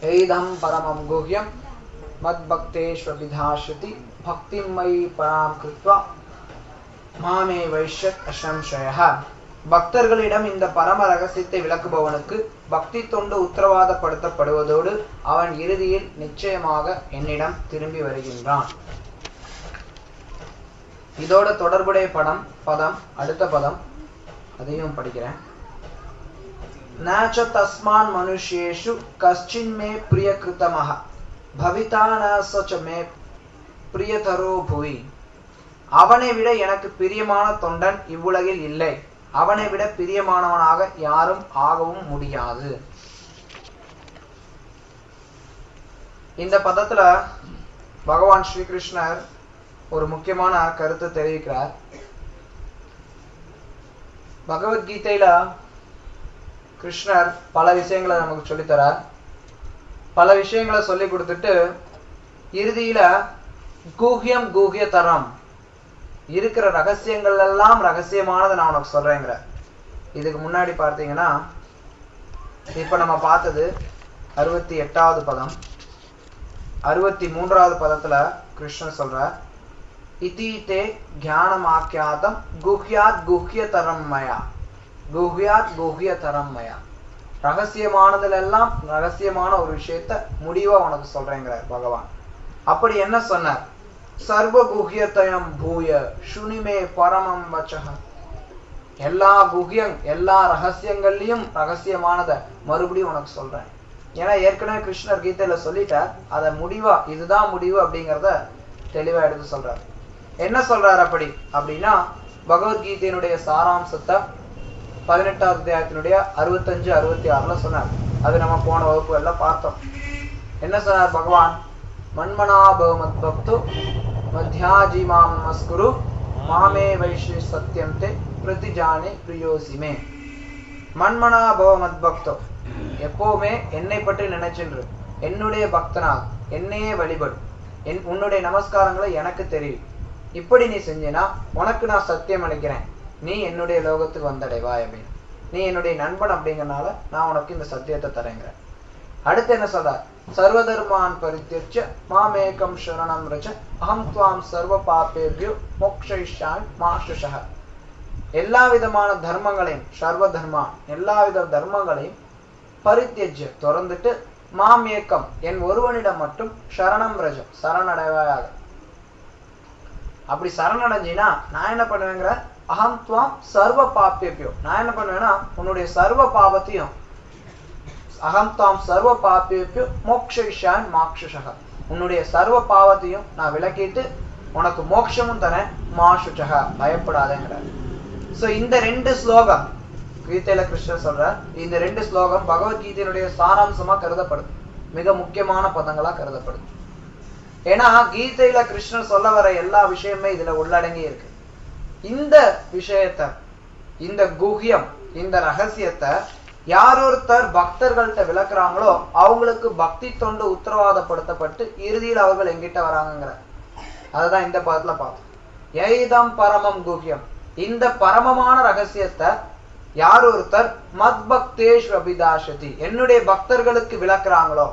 एदं परमं गुह्यं मद्भक्तेष्वभिधास्यति भक्तिं मयि परां कृत्वा மாமே வைஷ்யத் அசம்சய பக்தர்களிடம் இந்த பரம ரகசியத்தை விளக்குபவனுக்கு பக்தி தொண்டு உத்தரவாதப்படுத்தப்படுவதோடு அவன் இறுதியில் நிச்சயமாக என்னிடம் திரும்பி வருகின்றான் இதோட தொடர்புடைய படம் பதம் அடுத்த பதம் அதையும் படிக்கிறேன் நாச்ச தஸ்மான் மனுஷேஷு கஷ்டின் மே பிரிய கிருத்தமஹ பவிதா ந சச்ச மே பிரியதரோ புவி அவனை விட எனக்கு பிரியமான தொண்டன் இவ்வுலகில் இல்லை அவனை விட பிரியமானவனாக யாரும் ஆகவும் முடியாது இந்த பதத்துல பகவான் ஸ்ரீகிருஷ்ணர் ஒரு முக்கியமான கருத்தை தெரிவிக்கிறார் பகவத்கீதையில கிருஷ்ணர் பல விஷயங்களை நமக்கு சொல்லித்தரார் பல விஷயங்களை சொல்லி கொடுத்துட்டு இறுதியில கூஹ்யம் கூஹ்ய தரம் இருக்கிற ரகசியங்கள் எல்லாம் ரகசியமானதை நான் உனக்கு சொல்றேங்கிற இதுக்கு முன்னாடி பார்த்தீங்கன்னா இப்ப நம்ம பார்த்தது அறுபத்தி எட்டாவது பதம் அறுபத்தி மூன்றாவது பதத்துல கிருஷ்ணன் சொல்ற இதீதே ஞானமாக்கியாதம் குஹ்யாத் குஹ்யதரம் மயா குஹ்யாத் குஹ்யதரம் மயா ரகசியமானதுல எல்லாம் ரகசியமான ஒரு விஷயத்த முடிவா உனக்கு சொல்றேங்கிறார் பகவான் அப்படி என்ன சொன்னார் சர்வ குஹ்யதயம் பூய சுனிமே பரமம் வச்சக எல்லா குஹ்யங் எல்லா ரகசியங்கள்லயும் ரகசியமானத மறுபடியும் உனக்கு சொல்றேன் ஏன்னா ஏற்கனவே கிருஷ்ணர் கீதையில சொல்லிட்டார் அத முடிவா இதுதான் முடிவு அப்படிங்கிறத தெளிவா எடுத்து சொல்றார் என்ன சொல்றாரு அப்படி அப்படின்னா பகவத்கீதையினுடைய சாராம்சத்தை பதினெட்டாவது அத்தியாயத்தினுடைய அறுபத்தஞ்சு அறுபத்தி ஆறுல சொன்னார் அது நம்ம போன வகுப்புகள்ல பார்த்தோம் என்ன சொன்னார் பகவான் மன்மனாபவமத் பக்து மத்தியாஜிமாம் நமஸ்குரு மாமே வைஷ்ணி சத்தியம் தே பிரதிஜானே பிரியோசிமே மன்மனாபவமத் பக்தோ எப்பவுமே என்னை பற்றி நினைச்சென்று என்னுடைய பக்தனாக என்னையே வழிபடு என் உன்னுடைய நமஸ்காரங்களை எனக்கு தெரியும் இப்படி நீ செஞ்சினா உனக்கு நான் சத்தியம் அளிக்கிறேன் நீ என்னுடைய லோகத்துக்கு வந்தடைவாய் அப்படின்னு நீ என்னுடைய நண்பன் அப்படிங்கறனால நான் உனக்கு இந்த சத்தியத்தை தரேங்கிறேன் அடுத்து என்ன சொல்றார் சர்வதர்மான் பரித்தியச்ச மாமேகம் சரணம் ரச்ச அகம் துவாம் சர்வ பாப்பேபியோ மோக்ஷயிஷ்யாமி மாசுஷக எல்லா விதமான தர்மங்களையும் சர்வ தர்மா எல்லா வித தர்மங்களையும் பரித்தியஜ்ய திறந்துட்டு மாம் ஏக்கம் என் ஒருவனிடம் மட்டும் சரணம் ரஜம் சரணடைவாயாக அப்படி சரணடைஞ்சினா நான் என்ன பண்ணுவேங்கிற அகம் துவாம் சர்வ பாப்பியப்பியோ நான் என்ன பண்ணுவேன்னா உன்னுடைய சர்வ பாவத்தையும் அகம் தாம் சர்வ பாப்பியப்பியோ மோக்ஷிஷான் மாக்ஷுஷக உன்னுடைய சர்வ பாவத்தையும் நான் விளக்கிட்டு உனக்கு மோட்சமும் தரேன் மாசுஷக பயப்படாதேங்கிறார் சோ இந்த ரெண்டு ஸ்லோகம் கீதையில கிருஷ்ணர் சொல்றார் இந்த ரெண்டு ஸ்லோகம் பகவத்கீதையினுடைய சாராம்சமா கருதப்படுது மிக முக்கியமான பதங்களா கருதப்படுது ஏன்னா கீதையில கிருஷ்ணர் சொல்ல வர எல்லா விஷயமே இதுல உள்ளடங்கி இருக்கு இந்த விஷயத்த இந்த குஹ்யம் இந்த ரகசியத்தை யாரொருத்தர் பக்தர்கள்ட்ட விளக்குறாங்களோ அவங்களுக்கு பக்தி தொண்டு உத்தரவாதப்படுத்தப்பட்டு இறுதியில் அவர்கள் எங்கிட்ட வராங்கங்கிற அதுதான் இந்த பதத்துல பார்த்தோம் எய்தம் பரமம் குஹ்யம் இந்த பரமமான ரகசியத்தை யார் ஒருத்தர் மத் பக்தேஷ் அபிதாஷதி என்னுடைய பக்தர்களுக்கு விளக்குறாங்களோ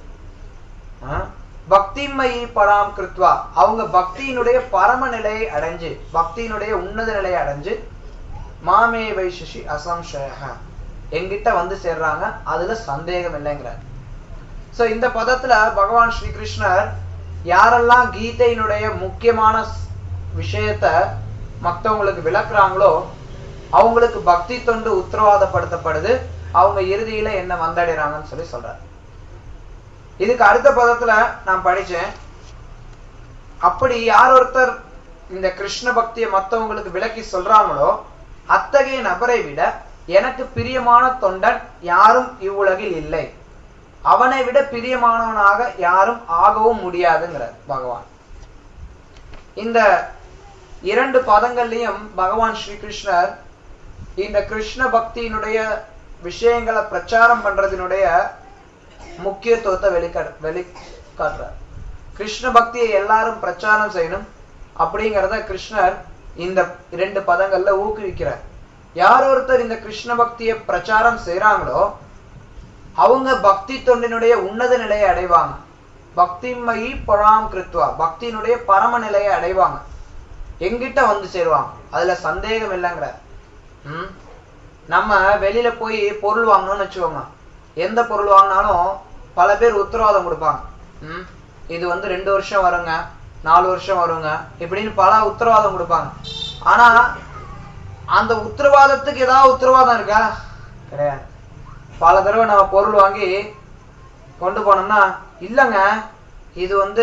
பக்திமயி பராம் கிருத்வா அவங்க பக்தியினுடைய பரம நிலையை அடைஞ்சு பக்தியினுடைய உன்னத நிலையை அடைஞ்சு மாமே வைஷி அசம்சய எங்கிட்ட வந்து சேர்றாங்க அதுல சந்தேகம் இல்லைங்கிறார் சோ இந்த பதத்துல பகவான் ஸ்ரீ கிருஷ்ணர் யாரெல்லாம் கீதையினுடைய முக்கியமான விஷயத்த மத்தவங்களுக்கு விளக்குறாங்களோ அவங்களுக்கு பக்தி தொண்டு உத்தரவாதப்படுத்தப்படுது அவங்க இறுதியில என்ன வந்தடைறாங்கன்னு சொல்லி சொல்றாரு இதுக்கு அடுத்த பதத்துல நான் படிச்சேன் அப்படி யார் ஒருத்தர் இந்த கிருஷ்ண பக்தியை மத்தவங்களுக்கு விளக்கி சொல்றாங்களோ அத்தகைய நபரை விட எனக்கு பிரியமான தொண்டன் யாரும் இவ்வுலகில் இல்லை அவனை விட பிரியமானவனாக யாரும் ஆகவும் முடியாதுங்கிறார் பகவான் இந்த இரண்டு பதங்கள்லயும் பகவான் ஸ்ரீகிருஷ்ணர் இந்த கிருஷ்ண பக்தியினுடைய விஷயங்களை பிரச்சாரம் பண்றதினுடைய முக்கியத்துவத்தை வெளிக்கா வெளிக்காட்டுறார் கிருஷ்ண பக்தியை எல்லாரும் பிரச்சாரம் செய்யணும் அப்படிங்கிறத கிருஷ்ணர் இந்த இரண்டு பதங்கள்ல ஊக்குவிக்கிறார் யார் ஒருத்தர் இந்த கிருஷ்ண பக்தியை பிரச்சாரம் செய்யறாங்களோ அவங்க பக்தி தொண்டினுடைய உன்னத நிலையை அடைவாங்க பக்திமயி பழாம் கிருத்வா பக்தியினுடைய பரம நிலையை அடைவாங்க எங்கிட்ட வந்து சேருவாங்க அதுல சந்தேகம் இல்லைங்கிற ம் நம்ம வெளியில போய் பொருள் வாங்கணும்னு வச்சுக்கோங்க எந்த பொருள் வாங்கினாலும் பல பேர் உத்தரவாதம் கொடுப்பாங்க ம் இது வந்து ரெண்டு வருஷம் வருங்க நாலு வருஷம் வருங்க இப்படின்னு பல உத்தரவாதம் கொடுப்பாங்க ஆனா அந்த உத்தரவாதத்துக்கு ஏதாவது உத்தரவாதம் இருக்கா கிடையாது பல தடவை நம்ம பொருள் வாங்கி கொண்டு போனோம்னா இல்லைங்க இது வந்து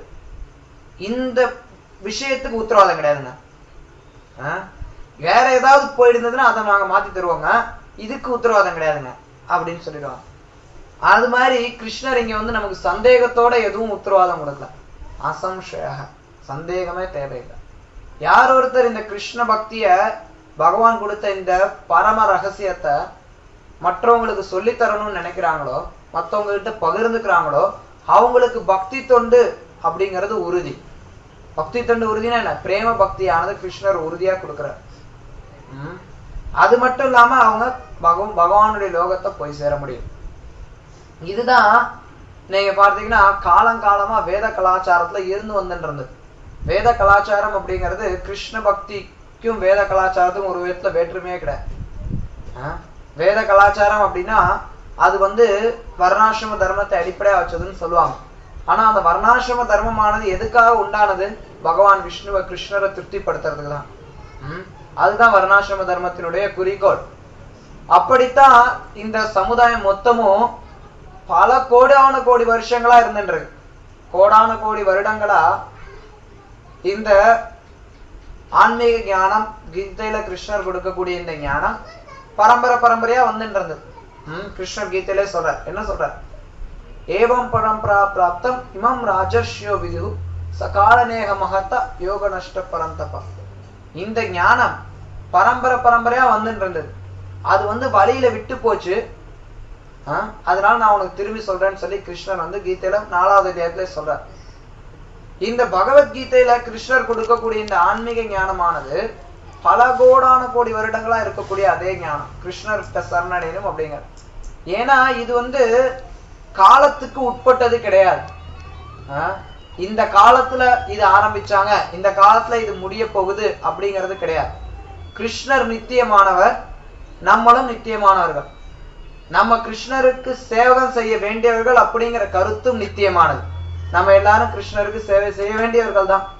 இந்த விஷயத்துக்கு உத்தரவாதம் கிடையாதுங்க ஆ? வேற ஏதாவது போயிருந்ததுன்னா அதை நாங்க மாத்தி தருவோங்க இதுக்கு உத்தரவாதம் கிடையாதுங்க அப்படின்னு சொல்லிடுவாங்க அது மாதிரி கிருஷ்ணர் இங்க வந்து நமக்கு சந்தேகத்தோட எதுவும் உத்தரவாதம் கொடுக்கல அசம்சய சந்தேகமே தேவையில்லை யார் ஒருத்தர் இந்த கிருஷ்ண பக்திய பகவான் கொடுத்த இந்த பரம ரகசியத்தை மற்றவங்களுக்கு சொல்லித் தரணும்னு நினைக்கிறாங்களோ மத்தவங்க கிட்ட பகிர்ந்துக்கிறாங்களோ அவங்களுக்கு பக்தி தொண்டு அப்படிங்கிறது உறுதி பக்தி தொண்டு உறுதினா என்ன பிரேம பக்தியானது கிருஷ்ணர் உறுதியா கொடுக்கிறார் ம். அது மட்டும் இல்லாம அவங்க பகவ பகவானுடைய லோகத்தை போய் சேர முடியும் இதுதான் நீங்க பார்த்தீங்கன்னா காலங்காலமா வேத கலாச்சாரத்துல இருந்து வந்துட்டு இருந்தது வேத கலாச்சாரம் அப்படிங்கிறது கிருஷ்ண பக்திக்கும் வேத கலாச்சாரத்துக்கும் ஒரு விதத்துல வேற்றுமையே கிடையாது ஆ? வேத கலாச்சாரம் அப்படின்னா அது வந்து வர்ணாசிரம தர்மத்தை அடிப்படையா வச்சதுன்னு சொல்லுவாங்க ஆனா அந்த வர்ணாசிரம தர்மமானது எதுக்காக உண்டானது பகவான் விஷ்ணுவை கிருஷ்ணரை திருப்திப்படுத்துறதுக்கு தான் ம்? அதுதான் வர்ணாசிரம தர்மத்தினுடைய குறிக்கோள் அப்படித்தான் இந்த சமுதாயம் மொத்தமும் பல கோடான கோடி வருஷங்களா இருந்துருக்கு கோடான கோடி வருடங்களா இந்த ஆன்மீக ஞானம் கீதையில கிருஷ்ணர் கொடுக்கக்கூடிய இந்த ஞானம் பரம்பரை பரம்பரையா வந்துட்டு இருந்தது ம், கிருஷ்ணர் கீதையிலே சொல்றார் என்ன சொல்றார் ஏவம் பரம்பரா பிராப்தம் இமம் ராஜர்ஷ்யோ விது சகாலநேக மகத்த யோக நஷ்ட பரந்தபா இந்த ஞானம் பரம்பரை பரம்பரையா வந்துட்டு இருந்தது அது வந்து வழியில விட்டு போச்சு ஆ, அதனால நான் உனக்கு திரும்பி சொல்றேன்னு சொல்லி கிருஷ்ணர் வந்து கீதையில நாலாவது அத்தியாயத்துல சொல்றார் இந்த பகவத்கீதையில கிருஷ்ணர் கொடுக்கக்கூடிய இந்த ஆன்மீக ஞானமானது பல கோடான கோடி வருடங்களா இருக்கக்கூடிய அதே ஞானம் கிருஷ்ணர் சரணடையணும் அப்படிங்கிற ஏன்னா இது வந்து காலத்துக்கு உட்பட்டது கிடையாது ஆ? இந்த காலத்துல இது ஆரம்பிச்சாங்க இந்த காலத்துல இது முடிய போகுது அப்படிங்கிறது கிடையாது கிருஷ்ணர் நித்தியமானவர் நம்மளும் நித்தியமானவர்கள் நம்ம கிருஷ்ணருக்கு சேவகம் செய்ய வேண்டியவர்கள் அப்படிங்கிற கருத்தும் நித்தியமானது நம்ம எல்லாரும் கிருஷ்ணருக்கு சேவை செய்ய வேண்டியவர்கள் தான்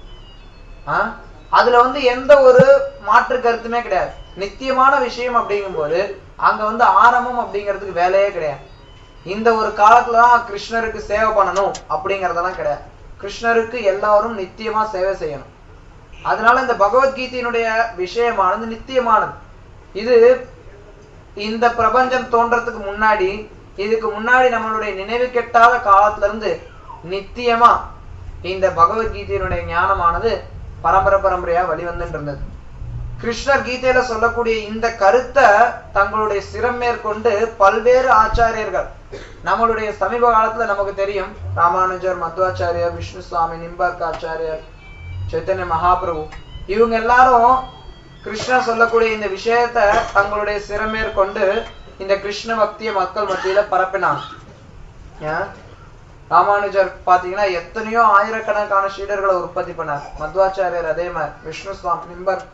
ஆ? அதுல வந்து எந்த ஒரு மாற்று கருத்துமே கிடையாது நித்தியமான விஷயம் அப்படிங்கும்போது அங்க வந்து ஆரம்பம் அப்படிங்கிறதுக்கு வேலையே கிடையாது இந்த ஒரு காலத்துலதான் கிருஷ்ணருக்கு சேவை பண்ணணும் அப்படிங்கறதெல்லாம் கிடையாது கிருஷ்ணருக்கு எல்லாரும் நித்தியமா சேவை செய்யணும் அதனால இந்த பகவத்கீதையினுடைய விஷயமானது நித்தியமானது இது இந்த பிரபஞ்சம் தோன்றதுக்கு முன்னாடி இதுக்கு முன்னாடி நம்மளுடைய நினைவு கெட்டாத காலத்துல இருந்து நித்தியமா இந்த பகவத்கீதையினுடைய ஞானமானது பரம்பரை பரம்பரையா வெளிவந்துட்டு இருந்தது கிருஷ்ணர் கீதையில சொல்லக்கூடிய இந்த கருத்தை தங்களுடைய சிரம் மேற்கொண்டு பல்வேறு ஆச்சாரியர்கள் நம்மளுடைய சமீப காலத்துல நமக்கு தெரியும் ராமானுஜர் மத்வாச்சாரியர் விஷ்ணு சுவாமி நிம்பர்க் ஆச்சாரியர் சைத்தன்ய மகாபிரபு இவங்க எல்லாரும் கிருஷ்ணர் சொல்லக்கூடிய இந்த விஷயத்த தங்களுடைய சிறமேற்கொண்டு இந்த கிருஷ்ண பக்திய மக்கள் மத்தியில பரப்பினாங்க ஏன்? ராமானுஜர் பாத்தீங்கன்னா எத்தனையோ ஆயிரக்கணக்கான சீடர்களை உற்பத்தி பண்ணார் மத்வாச்சாரியர் அதே மாதிரி விஷ்ணு சுவாமி நிம்பர்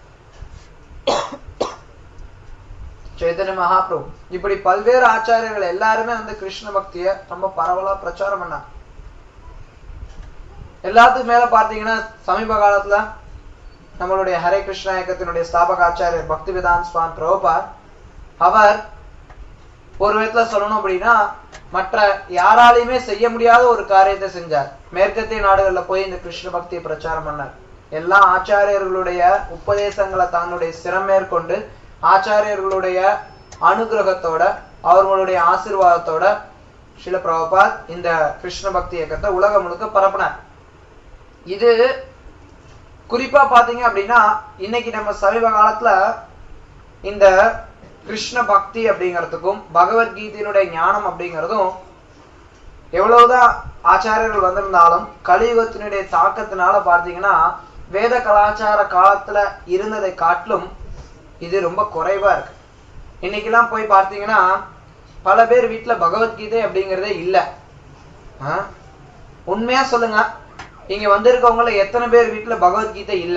சைதன்ய மகாபிரபு இப்படி பல்வேறு ஆச்சாரியர்கள் எல்லாருமே வந்து கிருஷ்ண பக்திய ரொம்ப பரவலா பிரச்சாரம் பண்ணாங்க எல்லாத்துக்கும் மேல பாத்தீங்கன்னா சமீப காலத்துல நம்மளுடைய ஹரே கிருஷ்ணா இயக்கத்தினுடைய ஸ்தாபக ஆச்சாரியர் பக்தி விதான் சுவாமி பிரபுபாத் அவர் ஒரு விதத்துல சொல்லணும் அப்படின்னா மற்ற யாராலையுமே செய்ய முடியாத ஒரு காரியத்தை செஞ்சார் மேற்கத்திய நாடுகள்ல போய் இந்த கிருஷ்ண பக்தியை பிரச்சாரம் பண்ணார் எல்லா ஆச்சாரியர்களுடைய உபதேசங்களை தன்னுடைய சிரம் மேற்கொண்டு ஆச்சாரியர்களுடைய அனுகிரகத்தோட அவர்களுடைய ஆசீர்வாதத்தோட சில பிரபுபாத் இந்த கிருஷ்ண பக்தி இயக்கத்தை உலகம் முழுக்க பரப்பினார் இது குறிப்பா பாத்தீங்க அப்படின்னா இன்னைக்கு நம்ம சமீப காலத்துல இந்த கிருஷ்ண பக்தி அப்படிங்கிறதுக்கும் பகவத்கீதையினுடைய ஞானம் அப்படிங்கிறதும் எவ்வளவுதான் ஆச்சாரியர்கள் வந்திருந்தாலும் கலியுகத்தினுடைய தாக்கத்தினால பார்த்தீங்கன்னா வேத கலாச்சார காலத்துல இருந்ததை காட்டிலும் இது ரொம்ப குறைவா இருக்கு இன்னைக்கெல்லாம் போய் பார்த்தீங்கன்னா பல பேர் வீட்டுல பகவத்கீதை அப்படிங்கறதே இல்ல ஆ? உண்மையா சொல்லுங்க இங்க வந்திருக்கவங்கள எத்தனை பேர் வீட்டுல பகவத்கீதை இல்ல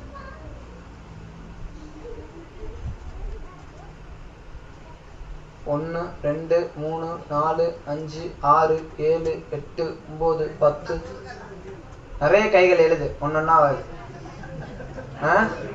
ஒன்னு ரெண்டு மூணு நாலு அஞ்சு ஆறு ஏழு எட்டு ஒன்பது பத்து நிறைய கைகள் எழுது ஒன்னொன்னா வருது ஆ?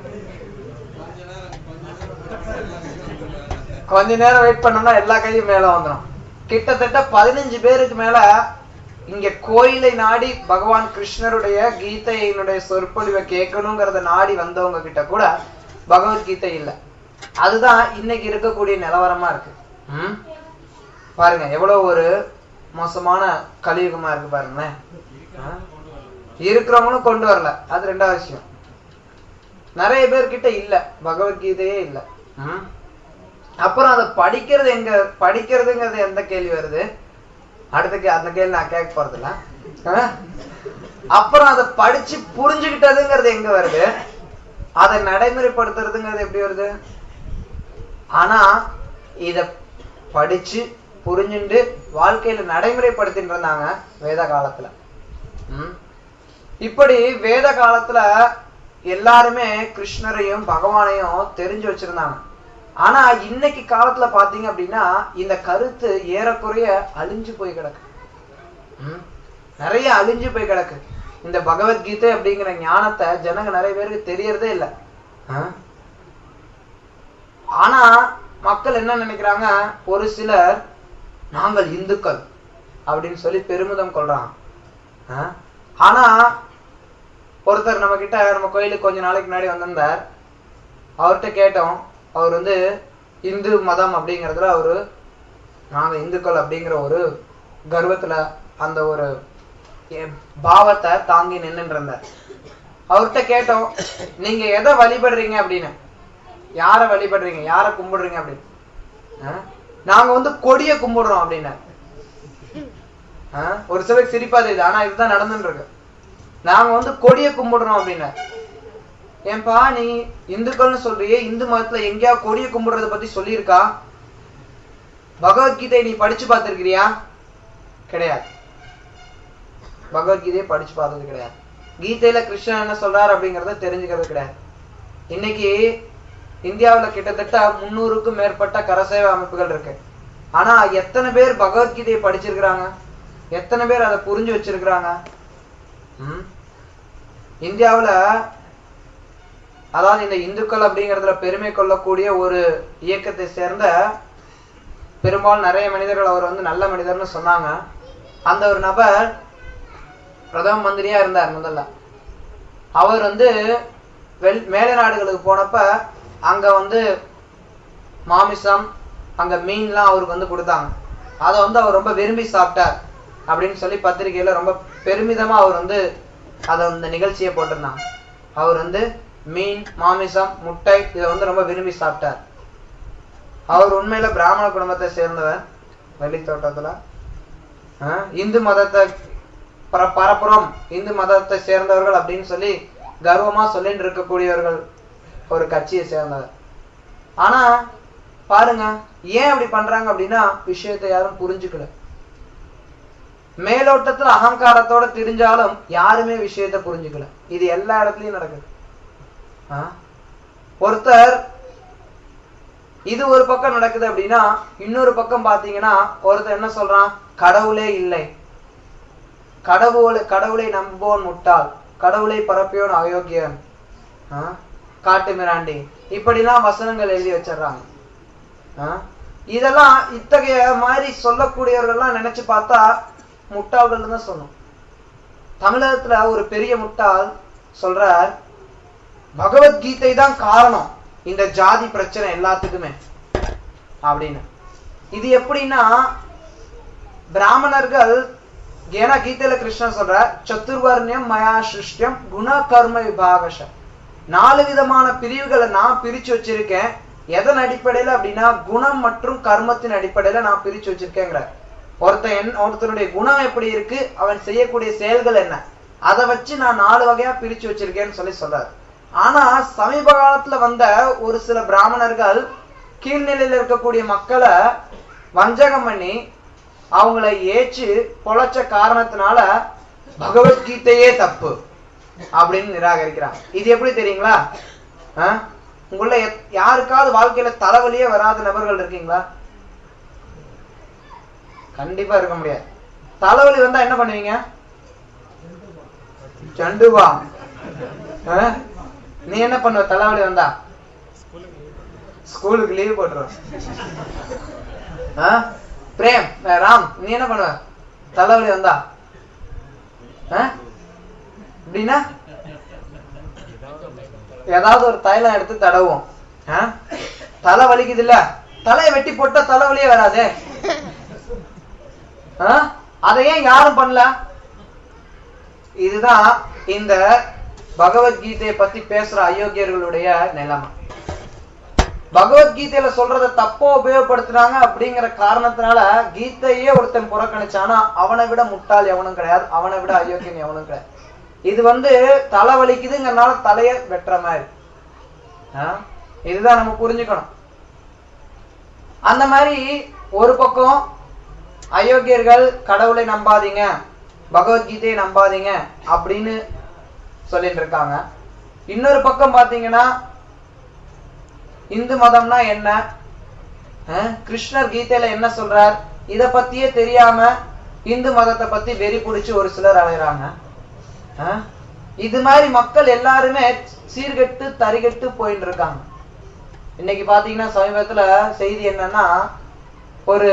கொஞ்ச நேரம் வெயிட் பண்ணோம்னா எல்லா கையும் மேல வந்துடும் கிட்டத்தட்ட பதினஞ்சு பேருக்கு மேல இங்க கோயிலை நாடி பகவான் கிருஷ்ணருடைய கீதையினுடைய சொற்பொழிவை கேட்கணுங்கிறத நாடி வந்தவங்க கிட்ட கூட பகவத்கீதை இல்ல அதுதான் இன்னைக்கு இருக்கக்கூடிய நிலவரமா இருக்கு ம்? பாருங்க எவ்வளவு ஒரு மோசமான கலியுகமா இருக்கு பாருங்களேன் ஆ? இருக்கிறவங்களும் கொண்டு வரல அது ரெண்டாவது விஷயம் நிறைய பேர்கிட்ட இல்ல பகவத்கீதையே இல்ல ம்? அப்புறம் அதை படிக்கிறது எங்க படிக்கிறதுங்கிறது எந்த கேள்வி வருது அடுத்த கே அந்த கேள்வி நான் கேட்க போறதில்ல ஆ? அப்புறம் அதை படிச்சு புரிஞ்சுக்கிட்டதுங்கிறது எங்க வருது அதை நடைமுறைப்படுத்துறதுங்கிறது எப்படி வருது ஆனா இத படிச்சு புரிஞ்சுண்டு வாழ்க்கையில நடைமுறைப்படுத்திட்டு இருந்தாங்க வேத காலத்துல ம்? இப்படி வேத காலத்துல எல்லாருமே கிருஷ்ணரையும் பகவானையும் தெரிஞ்சு வச்சிருந்தாங்க ஆனா இன்னைக்கு காலத்துல பாத்தீங்க அப்படின்னா இந்த கருத்து ஏறக்குறைய அழிஞ்சு போய் கிடக்கு ம்? நிறைய அழிஞ்சு போய் கிடக்கு இந்த பகவத்கீதை அப்படிங்கிற ஞானத்தை ஜனங்க நிறைய பேருக்கு தெரியறதே இல்லை ஆனா மக்கள் என்ன நினைக்கிறாங்க ஒரு சிலர் நாங்கள் இந்துக்கள் அப்படின்னு சொல்லி பெருமிதம் கொள்றாங்க ஆ? ஆனா ஒருத்தர் நம்ம கிட்ட நம்ம கோயிலுக்கு கொஞ்ச நாளைக்கு முன்னாடி வந்திருந்தார் அவர்கிட்ட கேட்டோம் அவர் வந்து இந்து மதம் அப்படிங்கறதுல அவரு நாங்க இந்துக்கள் அப்படிங்கிற ஒரு கர்வத்துல அந்த ஒரு எ- பாவத்தை தாங்கி நின்னுட்டு இருந்தார் அவர்கிட்ட கேட்டோம் நீங்க எதை வழிபடுறீங்க அப்படின்னு யார வழிபடுறீங்க யார கும்பிடுறீங்க அப்படின்னு ஆ? நாங்க வந்து கொடிய கும்பிடுறோம் அப்படின்னு ஆ? ஒரு சிலருக்கு சிரிப்பா தெரியுது ஆனா இதுதான் நடந்துட்டு இருக்கு நாங்க வந்து கொடிய கும்பிடுறோம் அப்படின்னு ஏன்பா நீ இந்துக்கள்னு சொல்றியே இந்து மதத்துல எங்கேயா கொடிய கும்பிடுறத பத்தி சொல்லியிருக்கா பகவத்கீதை நீ படிச்சு பார்த்திருக்கிறியா கிடையாது பகவத்கீதையை படிச்சு பார்த்தது கிடையாது கீதையில கிருஷ்ணன் என்ன சொல்றாரு அப்படிங்கறத தெரிஞ்சுக்கிறது கிடையாது இன்னைக்கு இந்தியாவுல கிட்டத்தட்ட முன்னூறுக்கும் மேற்பட்ட கரசேவை அமைப்புகள் இருக்கு ஆனா எத்தனை பேர் பகவத்கீதையை படிச்சிருக்கிறாங்க எத்தனை பேர் அதை புரிஞ்சு வச்சிருக்கிறாங்க ம்? இந்தியாவுல அதாவது இந்த இந்துக்கள் அப்படிங்கறதுல பெருமை கொள்ளக்கூடிய ஒரு இயக்கத்தை சேர்ந்த பெரும்பாலும் நிறைய மனிதர்கள் அவர் வந்து நல்ல மனிதர்னு சொன்னாங்க அந்த ஒரு நபர் பிரதம மந்திரியா இருந்தார் முதல்ல அவர் வந்து வெள் மேலை நாடுகளுக்கு போனப்ப அங்க வந்து மாமிசம் அங்க மீன்லாம் அவருக்கு வந்து கொடுத்தாங்க அதை வந்து அவர் ரொம்ப விரும்பி சாப்பிட்டார் அப்படின்னு சொல்லி பத்திரிகையில ரொம்ப பெருமிதமா அவர் வந்து அதை அந்த நிகழ்ச்சியை போட்டிருந்தாங்க அவர் வந்து மீன் மாமிசம் முட்டை இதை வந்து ரொம்ப விரும்பி சாப்பிட்டார் அவர் உண்மையில பிராமண குடும்பத்தை சேர்ந்தவர் வெள்ளி தோட்டத்துல ஆஹ் இந்து மதத்தை பர பரப்புறோம் இந்து மதத்தை சேர்ந்தவர்கள் அப்படின்னு சொல்லி கர்வமா சொல்லிட்டு இருக்கக்கூடியவர்கள் ஒரு கட்சியை சேர்ந்தவர் ஆனா பாருங்க ஏன் அப்படி பண்றாங்க அப்படின்னா விஷயத்தை யாரும் புரிஞ்சுக்கல மேலோட்டத்துல அகங்காரத்தோட தெரிஞ்சாலும் யாருமே விஷயத்தை புரிஞ்சுக்கல இது எல்லா இடத்துலயும் நடக்குது ஆ? ஒருத்தர் இது ஒரு பக்கம் நடக்குது அப்படின்னா இன்னொரு பக்கம் பாத்தீங்கன்னா ஒருத்தர் என்ன சொல்றான் கடவுளே இல்லை கடவுளை கடவுளை நம்புவோன் முட்டாள் கடவுளை பரப்பியோன் அயோக்கியன் ஆ? காட்டு மிராண்டி இப்படிலாம் வசனங்கள் எழுதி வச்சிடுறாங்க ஆ? இதெல்லாம் இத்தகைய மாதிரி சொல்லக்கூடியவர்கள்லாம் நினைச்சு பார்த்தா முட்டாள்கள் தான் சொல்லணும் தமிழகத்துல ஒரு பெரிய முட்டாள் சொல்றார் பகவத்கீதை தான் காரணம் இந்த ஜாதி பிரச்சனை எல்லாத்துக்குமே அப்படின்னு இது எப்படின்னா பிராமணர்கள் ஏன்னா கீதையில கிருஷ்ணன் சொல்ற சத்துர்வர்ணியம் மயா சிருஷ்டியம் குண கர்ம விபாகஷ நாலு விதமான பிரிவுகளை நான் பிரிச்சு வச்சிருக்கேன் எதன் அடிப்படையில அப்படின்னா குணம் மற்றும் கர்மத்தின் அடிப்படையில நான் பிரிச்சு வச்சிருக்கேங்கிற ஒருத்தன் என் ஒருத்தனுடைய குணம் எப்படி இருக்கு அவன் செய்யக்கூடிய செயல்கள் என்ன அதை வச்சு நான் நாலு வகையா பிரிச்சு வச்சிருக்கேன்னு சொல்லி சொல்றாரு ஆனா சமீப காலத்துல வந்த ஒரு சில பிராமணர்கள் கீழ்நிலையில இருக்கக்கூடிய மக்களை வஞ்சகம் பண்ணி அவங்கள ஏச்சு பொழைச்ச காரணத்தினால பகவத்கீதையே தப்பு அப்படின்னு நிராகரிக்கிறாங்க இது எப்படி தெரியுங்களா ஆ? உங்கள எத்- யாருக்காவது வாழ்க்கையில தலைவலியே வராத நபர்கள் இருக்கீங்களா கண்டிப்பா இருக்க முடியாது தலைவலி வந்தா என்ன பண்ணுவீங்க சண்டுவா ஆ? நீ என்ன பண்ணுவ தலைவலி வந்தா ஸ்கூலுக்கு லீவ் போட்டுருவ ஆ? பிரேம் அஹ் ராம் நீ என்ன பண்ணுவ தலைவலி வந்தா ஆ? அப்படின்னா ஏதாவது ஒரு தைலம் எடுத்து தடவும் ஆ? தலை வலிக்குது இல்ல தலையை வெட்டி போட்டா தலைவலியே வராதே ஆ? அதை ஏன் யாரும் பண்ணல இதுதான் இந்த பகவத்கீதையை பத்தி பேசுற அயோக்கியர்களுடைய நிலைமை பகவத்கீதையில சொல்றத தப்பா உபயோகப்படுத்துறாங்க அப்படிங்கிற காரணத்தினால கீதையே ஒருத்தன் புறக்கணிச்சானா அவனை விட முட்டாள் எவனும் கிடையாது அவனை விட அயோக்கியன் எவனும் கிடையாது இது வந்து தலை வலிக்குதுங்கிறனால தலைய வெட்டுற மாதிரி ஆ? இதுதான் நம்ம புரிஞ்சுக்கணும் அந்த மாதிரி ஒரு பக்கம் அயோக்கியர்கள் கடவுளை நம்பாதீங்க பகவத்கீதையை நம்பாதீங்க அப்படின்னு சொல்லிட்டு இருக்காங்க இன்னொரு பக்கம் பாத்தீங்கன்னா இந்து மதம்னா என்ன அஹ், கிருஷ்ணர் கீதையில என்ன சொல்றார் இத பத்தியே தெரியாம இந்து மதத்தை பத்தி வெறி பிடிச்சு ஒரு சிலர் அலையறாங்க அஹ், இது மாதிரி மக்கள் எல்லாருமே சீர்கெட்டு தரிகெட்டு போயிட்டு இருக்காங்க இன்னைக்கு பாத்தீங்கன்னா சமீபத்துல செய்தி என்னன்னா ஒரு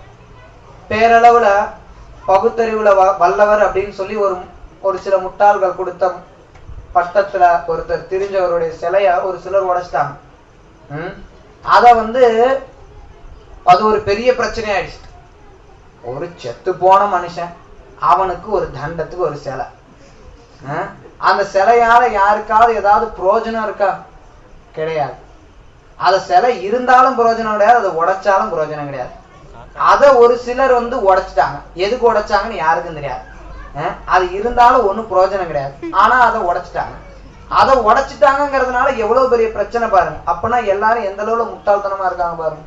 பேரளவுல பகுத்தறிவுல வ- வல்லவர் அப்படின்னு சொல்லி ஒரு ஒரு சில முட்டாள்கள் கொடுத்த பட்டத்துல ஒருத்தர் தெரிஞ்சவருடைய சிலைய ஒரு சிலர் உடைச்சிட்டாங்க ம்? அத வந்து அது ஒரு பெரிய பிரச்சனை ஆயிடுச்சு ஒரு செத்து போன மனுஷன் அவனுக்கு ஒரு தண்டத்துக்கு ஒரு சிலை ஆ? அந்த சிலையால யாருக்காவது ஏதாவது பிரயோஜனம் இருக்கா கிடையாது அத சிலை இருந்தாலும் பிரயோஜனம் கிடையாது அதை உடைச்சாலும் பிரயோஜனம் கிடையாது அத ஒரு சிலர் வந்து உடைச்சிட்டாங்க எதுக்கு உடைச்சாங்கன்னு யாருக்கும் தெரியாது அஹ் அது இருந்தாலும் ஒண்ணும் பிரயோஜனம் கிடையாது ஆனா அதை உடைச்சிட்டாங்க அதை உடைச்சிட்டாங்கங்கிறதுனால எவ்வளவு பெரிய பிரச்சனை பாருங்க அப்பனா எல்லாரும் எந்த அளவுல முட்டாள்தனமா இருக்காங்க பாருங்க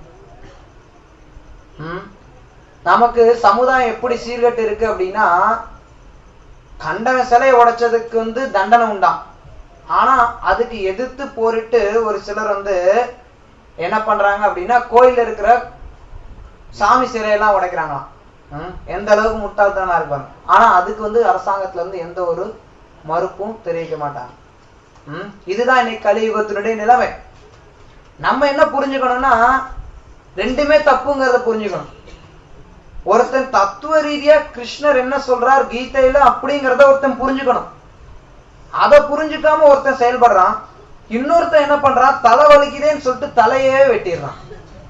ம்? நமக்கு சமுதாயம் எப்படி சீர்கட்டு இருக்கு அப்படின்னா கண்டவன் சிலையை உடைச்சதுக்கு வந்து தண்டனை உண்டாம் ஆனா அதுக்கு எதிர்த்து போரிட்டு ஒரு சிலர் வந்து என்ன பண்றாங்க அப்படின்னா கோயில்ல இருக்கிற சாமி சிலையெல்லாம் உடைக்கிறாங்களாம் ம், எந்த அளவுக்கு முட்டாள்தனமா இருப்பாங்க ஆனா அதுக்கு வந்து அரசாங்கத்துல இருந்து எந்த ஒரு மறுப்பும் தெரிவிக்க மாட்டாங்க ம், இதுதான் இன்னைக்கு கலியுகத்தினுடைய நிலைமை நம்ம என்ன புரிஞ்சுக்கணும்னா ரெண்டுமே தப்புங்கிறத புரிஞ்சுக்கணும் ஒருத்தன் தத்துவ ரீதியா கிருஷ்ணர் என்ன சொல்றார் கீதையில அப்படிங்கிறத ஒருத்தன் புரிஞ்சுக்கணும் அதை புரிஞ்சுக்காம ஒருத்தன் செயல்படுறான் இன்னொருத்தன் என்ன பண்றான் தலை வலிக்குதேன்னு சொல்லிட்டு தலையே வெட்டிடுறான்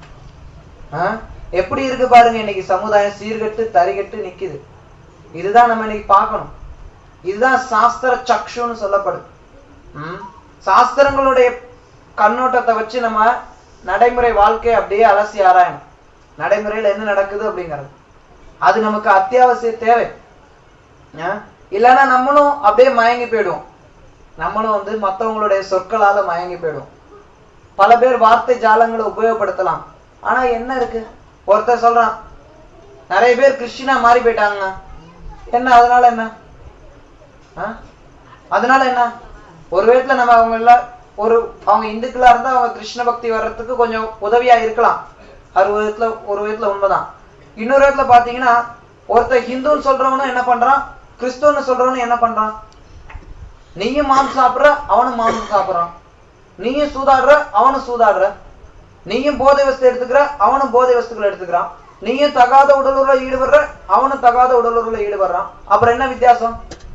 ஆ? எப்படி இருக்கு பாருங்க இன்னைக்கு சமுதாயம் சீர்கெட்டு தரிகெட்டு நிக்குது இதுதான் நம்ம இன்னைக்கு பார்க்கணும் இதுதான் சாஸ்திர சக்ஷுன்னு சொல்லப்படுது ம்? சாஸ்திரங்களுடைய கண்ணோட்டத்தை வச்சு நம்ம நடைமுறை வாழ்க்கை அப்படியே அலசி ஆராயணும் நடைமுறையில என்ன நடக்குது அப்படிங்கிறது அது நமக்கு அத்தியாவசிய தேவை ஆ? இல்லைன்னா நம்மளும் அப்படியே மயங்கி போயிடுவோம் நம்மளும் வந்து மத்தவங்களுடைய சொற்களால மயங்கி போயிடுவோம் பல பேர் வார்த்தை ஜாலங்களை உபயோகப்படுத்தலாம் ஆனா என்ன இருக்கு ஒருத்தர் சொல்றான் நிறைய பேர் கிறிஸ்டினா மாறி போயிட்டாங்க என்ன அதனால என்ன ஆ? அதனால என்ன ஒரு விதத்துல நம்ம அவங்க எல்லாம் ஒரு அவங்க இந்துக்களா இருந்தா அவங்க கிருஷ்ண பக்தி வர்றதுக்கு கொஞ்சம் உதவியா இருக்கலாம் அது ஒரு விதத்துல ஒரு விதத்துல உண்மைதான் இன்னொரு விதத்துல பாத்தீங்கன்னா ஒருத்தர் ஹிந்துன்னு சொல்றவனும் என்ன பண்றான் கிறிஸ்துவன்னு சொல்றவனும் என்ன பண்றான் நீயும் மாம்சம் சாப்பிடுற அவனும் மாம்சம் சாப்பிடுறான் நீயும் சூதாடுற அவனும் சூதாடுற நீயும் போதை வஸ்து எடுத்துக்கிற அவனும் போதை வஸ்துக்களை எடுத்துக்கிறான் நீயும் தகாத உடலுறவுல ஈடுபடுற அவனும் தகாத உடலுறவுல ஈடுபடுறான் அப்புறம் என்ன வித்தியாசம்